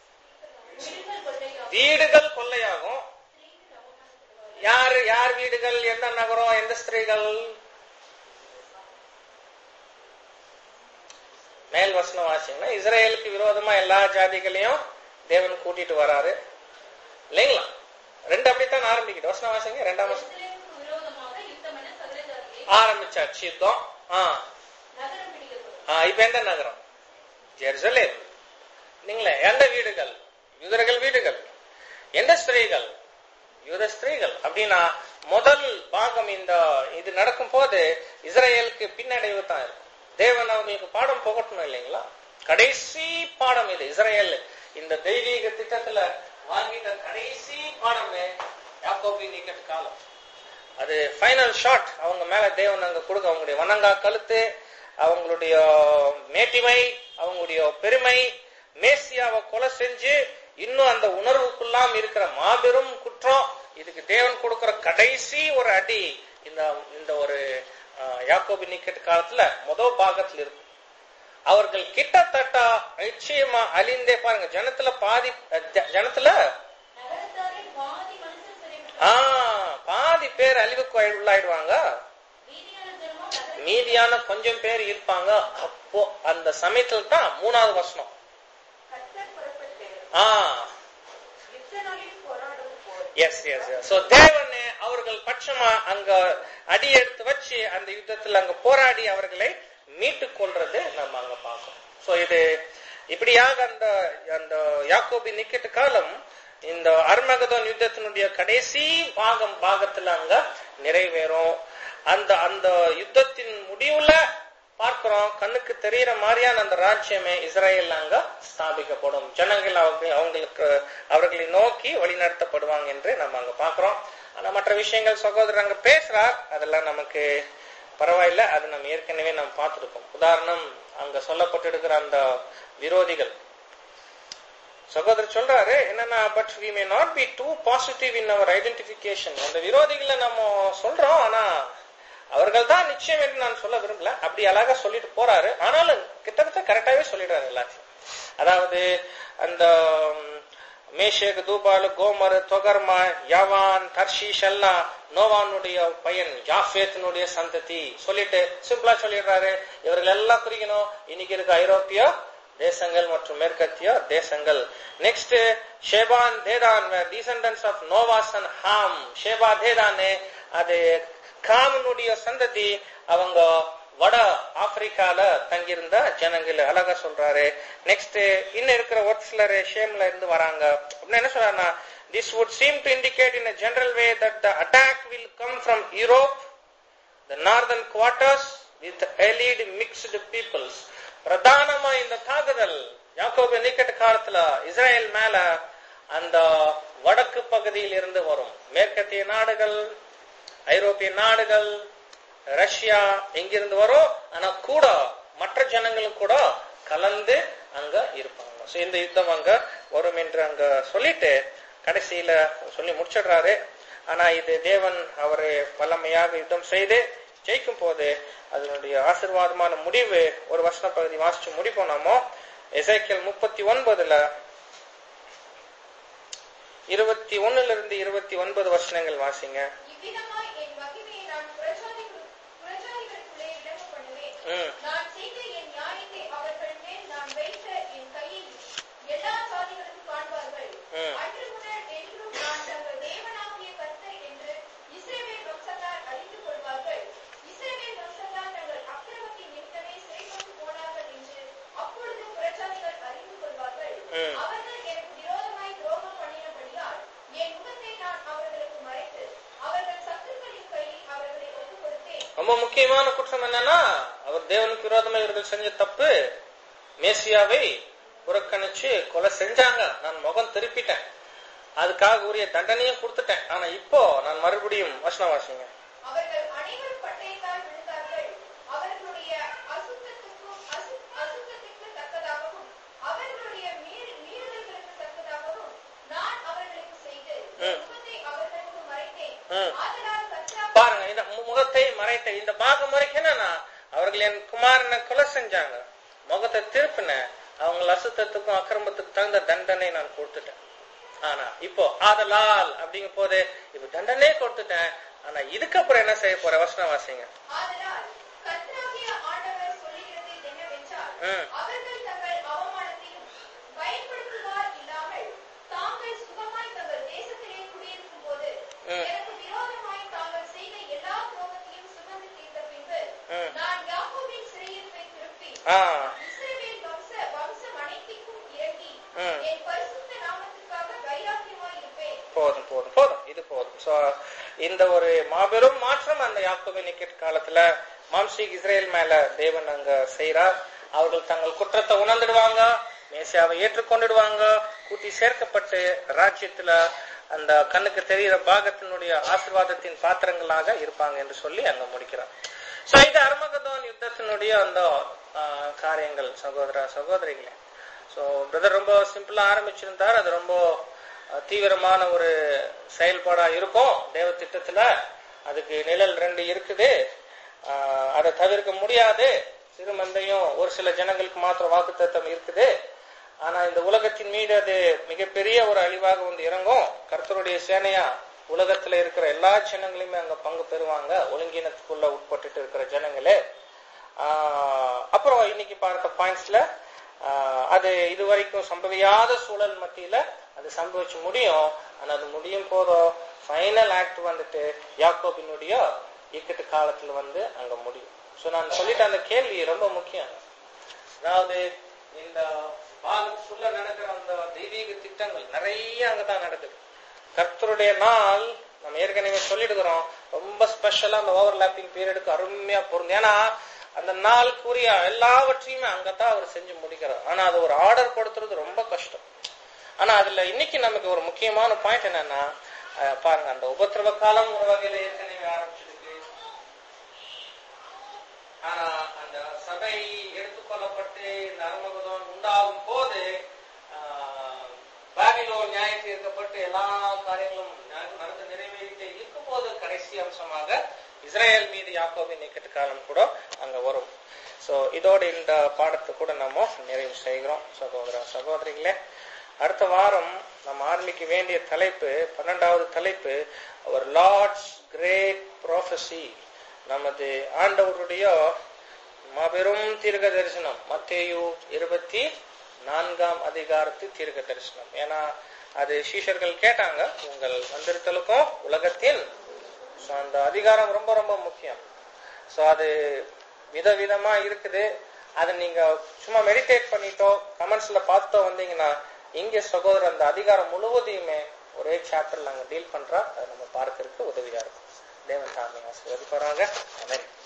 வீடுகள் கொள்ளையாகும். வீடுகள் கொள்ளையாகும் ஸ்திரீகள் அவமானப்படுவார்கள். யார் யார் வீடுகள் எந்த நகரம் எந்த ஸ்திரீகள் மேல் வசனம் வாசிங்கன்னா இஸ்ரேலுக்கு விரோதமா எல்லா ஜாதிகளையும் தேவன் கூட்டிட்டு வராரு இல்லைங்களா ரெண்டு அப்படித்தான் ஆரம்பிக்குது வசனம் வாசிங்க ரெண்டாம் வசனம் எருசலேமுக்கு விரோதமாக யுத்தம் பண்ண சகல ஜாதிகளையும் ஆரம்பிச்சாச்சு யுத்தம் ஆ நகரம் பிடிக்கப்படும். ஆ, இப்ப எந்த நகரம் ஜெருசலேம் நீங்களே எந்த வீடுகள் யூதர்கள் வீடுகள் எந்த ஸ்திரீகள் யூத ஸ்திரீகள் அப்படின்னா முதல் பாகம் இந்த இது நடக்கும் போது இஸ்ரேலுக்கு பின்னடைவு தான் இருக்கும் தேவன் அவங்களுக்கு பாடம் புகட்டணும் இல்லைங்களா கடைசி பாடம் இது இஸ்ரேல் இந்த தெய்வீக திட்டத்துல வாங்கிட்ட கடைசி பாடமே யாக்கோபி நிக்கட் காலம் அது ஃபைனல் ஷாட் அவங்க மேல தேவன் அங்க கொடுக்க அவங்களுடைய வணங்கா கழுத்து அவங்களுடைய மேட்டிமை அவங்களுடைய பெருமை மேசியாவை கொலை செஞ்சு இன்னும் அந்த உணர்வுக்குள்ளாம் இருக்கிற மாபெரும் குற்றம் இதுக்கு தேவன் கொடுக்கிற கடைசி ஒரு அடி இந்த இந்த ஒரு ஆஹ், யாக்கோபு நிக்கெட் காலத்துல முதல் பாகத்துல இருக்கும் அவர்கள் கிட்டத்தட்ட நிச்சயமா அழிந்தே பாருங்க ஜனத்துல பாதி அஹ், ஜ- ஜனத்துல நகரத்தாரில் பாதி மனுஷர் சிறைப்பட்டு ஆஹ் பாதி பேர் அழிவுக்கு உள்ளாயிடுவாங்க மீதியான ஜனமோ நகரத்தில் மீதியான கொஞ்சம் பேர் இருப்பாங்க அப்போ அந்த சமயத்துல தான் மூணாவது வசனம் கர்த்தர் புறப்பட்டு ஆஹ் யுத்த நாளில் போராடும் போர் எஸ் எஸ் சோ தேவனே அவர்கள் பட்சமா அங்க அடி எடுத்து வச்சு அந்த யுத்தத்துல அங்க போராடி அவர்களை மீட்டு கொள்றது நம்ம அங்க பார்க்கணும் சோ இது இப்படியாக அந்த அந்த யாக்கோபி நிக்கெட்டு காலம் இந்த அர்மகதோன் யுத்தத்தினுடைய கடைசி பாகம் பாகத்துல அங்க நிறைவேறும் அந்த அந்த யுத்தத்தின் முடிவுல பார்க்கிறோம் கண்ணுக்கு தெரியற மாதிரியான அந்த ராஜ்யமே இஸ்ரேல் அங்க ஸ்தாபிக்கப்படும் ஜனங்கள் அவங்க அவங்களுக்கு அவர்களை நோக்கி வழிநடத்தப்படுவாங்க என்று நம்ம அங்க பார்க்கிறோம் ஆனா மற்ற விஷயங்கள் சகோதரர் அங்க பேசுறார் அதெல்லாம் நமக்கு பரவாயில்ல அது நம்ம ஏற்கனவே நம்ம பார்த்திருக்கோம் உதாரணம் அங்க சொல்லப்பட்டிருக்கிற அந்த விரோதிகள் சகோதரர் சொல்றாரு என்னன்னா but we may not be too positive in our identification அந்த விரோதிகளை நம்ம சொல்றோம் ஆனா அவர்கள் தான் நிச்சயம் என்று நான் சொல்ல விரும்பல அப்படி அழகா சொல்லிட்டு போறாரு ஆனாலும் கிட்டத்தட்ட கரெக்டாவே சொல்லிடுறாரு எல்லாத்தையும் அதாவது அந்த ம், மேஷேக் தூபால் கோமர் தொகர்மா யாவான் தர்ஷீஷ் எல்லாம் நோவானுடைய பையன் ஜாஃபேத்தினுடைய சந்ததி சொல்லிட்டு சிம்பிளா சொல்லிடுறாரு இவர்கள் எல்லாம் குறிக்கணும் இன்னைக்கு இருக்க ஐரோப்பிய தேசங்கள் மற்றும் மேற்கத்திய தேசங்கள் next Sheba and Dedan descendants of Noah's and Ham Sheba தேதானே அது காமனுடைய சந்ததி அவங்க வட ஆப்பிரிக்கால தங்கியிருந்த ஜனங்கள் அழகா சொல்றாரு நெக்ஸ்ட் இன்னும் இருக்கிற ஒரு சிலர் ஷேம்ல இருந்து வராங்க அப்படின்னு என்ன சொல்றாருன்னா this would seem to indicate in general way that the attack will come from Europe the northern quarters with allied mixed peoples பிரதானமா இந்த தாக்குதல் யாக்கோபு நீக்கட்டு காலத்துல இஸ்ரேல் மேல அந்த வடக்கு பகுதியில் இருந்து வரும் மேற்கத்திய நாடுகள் ஐரோப்பிய நாடுகள் ரஷ்யா எங்கிருந்து வரும் ஆனா கூட மற்ற ஜனங்களும் கூட கலந்து அங்க இருப்பாங்க சோ இந்த யுத்தம் அங்க வரும் என்று அங்க சொல்லிட்டு கடைசியில சொல்லி முடிச்சிடுறாரு ஆனா இது தேவன் அவரு வல்லமையாக யுத்தம் செய்து ஜெயிக்கும் போது அதனுடைய ஆசீர்வாதமான முடிவு ஒரு வசன பகுதி வாசிச்சு முடிப்போம் நாமோ எசைக்கல் முப்பத்தி ஒன்பதுல இருபத்தி ஒண்ணுல இருந்து இருபத்தி ஒன்பது வசனங்கள் வாசிங்க இவ்விதமாய் என் மகிமையை நான் புறஜாதிகள் புறஜாதிகளுக்குள்ளே விளங்க பண்ணுவேன் ம் நான் செய்த என் நியாயத்தை அவர்கள் மேல் நான் வைத்த என் கையில் எல்லா சாதிகளும் காண்பார்கள் ம். அன்று முதல் என்றும் நான் தங்கள் தேவனாகிய கர்த்தர் என்று இஸ்ரவேல் வம்சத்தார் அறிந்து கொள்வார்கள் இஸ்ரவேல் வம்சத்தார் தங்கள் அக்கிரமத்தின் நிமித்தமே சிறைப்பட்டு போனார்கள் என்று அப்பொழுது புறஜாதிகள் அறிந்து கொள்வார்கள் ம். அவர்கள் எனக்கு விரோதமாய் துரோகம் பண்ணினபடியால் என் முகத்தை நான் அவர்களுக்கு மறைத்து அவர்கள் சத்துருக்களின் கையில் அவர்களை ஒப்புக் கொடுத்தேன் ரொம்ப முக்கியமான குற்றம் என்னன்னா அவர் தேவனுக்கு விரோதமா இவர்கள் செஞ்ச தப்பு மேசியாவை புறக்கணிச்சு கொலை செஞ்சாங்க நான் முகம் திருப்பிட்டேன் அதுக்காக உரிய தண்டனையும் கொடுத்துட்டேன் ஆனா இப்போ நான் மறுபடியும் வசனம் வாசிங்க அவர்கள் அனைவரும் பட்டயத்தால் விழுந்தார்கள் அவர்களுடைய அசுத்தத்துக்கும் அசு- அசுத்தத்திற்கு தக்கதாகவும் அவர்களுடைய மீறு- மீறுதல்களுக்கு தக்கதாகவும் நான் அவர்களுக்கு செய்து என் ம். முகத்தை அவர்களுக்கு மறைத்தேன் ம். ஆதலால் கர்த்தா பாருங்க இந்த மு- முகத்தை மறைத்த இந்த பாகம் வரைக்கும் என்னன்னா அவர்கள் என் குமாரனை கொலை செஞ்சாங்க முகத்தை திருப்பினேன் அவங்க அசுத்தத்துக்கும் அக்கிரமத்துக்கும் தகுந்த தண்டனை நான் கொடுத்துட்டேன் ஆனா இப்போ ஆதலால் அப்படிங்கும் போது இப்ப தண்டனை கொடுத்துட்டேன் ஆனா இதுக்கப்புறம் என்ன செய்ய போற வசனம் வாசிங்க ஆதலால் கர்த்தராகிய ஆண்டவர் சொல்லுகிறது என்னவென்றால் ம். அவர்கள் தங்கள் அவமானத்தையும் பயன்படுத்துவார் இல்லாமல் தாங்கள் சுகமாய் தங்கள் தேசத்திலே குடியிருக்கும் போது ம். எனக்கு விரோதமாய் தாங்கள் செய்த எல்லா துரோகத்தையும் சுமந்து தீர்த்த பின்பு ம். நான் யாக்கோபின் சிறையிருப்பை திருப்பி ஆ இஸ்ரவேல் வம்ச வம்சம் அனைத்திற்கும் இறங்கி ம். என் பரிசுத்த நாமத்துக்காக வைராக்கியமாய் இருப்பேன் போதும் போதும் போதும் இது போதும் சோ இந்த ஒரு மாபெரும் மாற்றம் அந்த யாக்கோபு நிக்கெட் காலத்துல மாம்சீக் இஸ்ரேல் மேல தேவன் அங்க செய்றார் அவர்கள் தங்கள் குற்றத்தை உணர்ந்துடுவாங்க மேசியாவை ஏற்றுக்கொண்டுடுவாங்க கூட்டி சேர்க்கப்பட்டு ராஜ்யத்துல அந்த கண்ணுக்கு தெரிகிற பாகத்தினுடைய ஆசீர்வாதத்தின் பாத்திரங்களாக இருப்பாங்க என்று சொல்லி அங்க முடிக்கிறார் சோ இது அர்மகதோன் யுத்தத்தினுடைய அந்த ஆ, காரியங்கள் சகோதர சகோதரிகளே சோ பிரதர் ரொம்ப சிம்பிளா ஆரம்பிச்சிருந்தார் அது ரொம்ப அஹ், தீவிரமான ஒரு செயல்பாடா இருக்கும் தேவ திட்டத்துல அதுக்கு நிழல் ரெண்டு இருக்குது ஆஹ், அதை தவிர்க்க முடியாது சிறுமந்தையும் ஒரு சில ஜனங்களுக்கு மாத்திரம் வாக்குத்தத்தம் இருக்குது ஆனா இந்த உலகத்தின் மீது அது மிகப்பெரிய ஒரு அழிவாக வந்து இறங்கும் கர்த்தருடைய சேனையா உலகத்துல இருக்கிற எல்லா ஜனங்களையுமே அங்க பங்கு பெறுவாங்க ஒழுங்கினத்துக்குள்ள உட்பட்டுட்டு இருக்கிற ஜனங்களே ஆஹ் அப்புறம் இன்னைக்கு பார்த்த பாயிண்ட்ஸ்ல அது இதுவரைக்கும் சம்பவியாத சூழல் மத்தியில அது சம்பவிச்சு முடியும் ஆனா அது முடியும் போதும் ஃபைனல் ஆக்ட் வந்துட்டு யாக்கோபினுடைய இக்கட்டு காலத்துல வந்து அங்க முடியும் சோ நான் சொல்லிட்ட அந்த கேள்வி ரொம்ப முக்கியம் அதாவது இந்த பாகத்துக்குள்ள நடக்கிற அந்த தெய்வீக திட்டங்கள் நிறைய அங்கதான் நடக்குது கர்த்தருடைய நாள் நம்ம ஏற்கனவே சொல்லிடுகிறோம் ரொம்ப ஸ்பெஷலா அந்த ஓவர்லாப்பிங் பீரியடுக்கு அருமையா பொருந்தும் ஏன்னா அந்த நாளுக்குரிய எல்லாவற்றையுமே அங்கதான் அவர் செஞ்சு முடிக்கிறார் ஆனா அது ஒரு ஆர்டர் கொடுத்துறது ரொம்ப கஷ்டம் ஆனா அதுல இன்னைக்கு நமக்கு ஒரு முக்கியமான பாயிண்ட் என்னன்னா அஹ், பாருங்க அந்த உபத்திரவ காலம் ஒரு வகையில ஏற்கனவே ஆரம்பிச்சிருக்கு ஆனா அந்த சபை எடுத்துக்கொள்ளப்பட்டு இந்த அருமகதம் உண்டாகும் போது ஆஹ், பாபிலோன் நியாய தீர்க்கப்பட்டு எல்லா காரியங்களும் ந- நடந்து நிறைவேறிட்டு இருக்கும் போது கடைசி அம்சமாக இஸ்ரேல் மீது யாக்கோபின் நிக்கட்டு காலம் கூட அங்க வரும் சோ இதோட இந்த பாடத்தை கூட நம்ம நிறைவு செய்கிறோம் சகோதர சகோதரிகளே அடுத்த வாரம் நம்ம ஆரம்பிக்க வேண்டிய தலைப்பு பன்னெண்டாவது தலைப்பு அவர் லார்ட்ஸ் கிரேட் ப்ராஃபசி நமது ஆண்டவருடைய மாபெரும் தீர்க்க தரிசனம் மத்தேயு இருபத்தி நான்காம் அதிகாரத்து தீர்க்க தரிசனம் ஏன்னா அது சீஷர்கள் கேட்டாங்க உங்கள் வந்திருத்தலுக்கும் உலகத்தின் So, அந்த அதிகாரம் ரொம்ப ரொம்ப முக்கியம் சோ அது விதவிதமா இருக்குது அதை நீங்க சும்மா மெடிடேட் பண்ணிட்டோ கமெண்ட்ஸ்ல பார்த்துட்டோ வந்தீங்கன்னா இங்க சகோதரர் அந்த அதிகாரம் முழுவதையுமே ஒரே சாப்டர்ல அங்க டீல் பண்றா அதை நம்ம பார்க்கறதுக்கு உதவியா இருக்கும் தேவன் தாமே ஆசீர்வதிப்பாராங்க அமெரிக்கா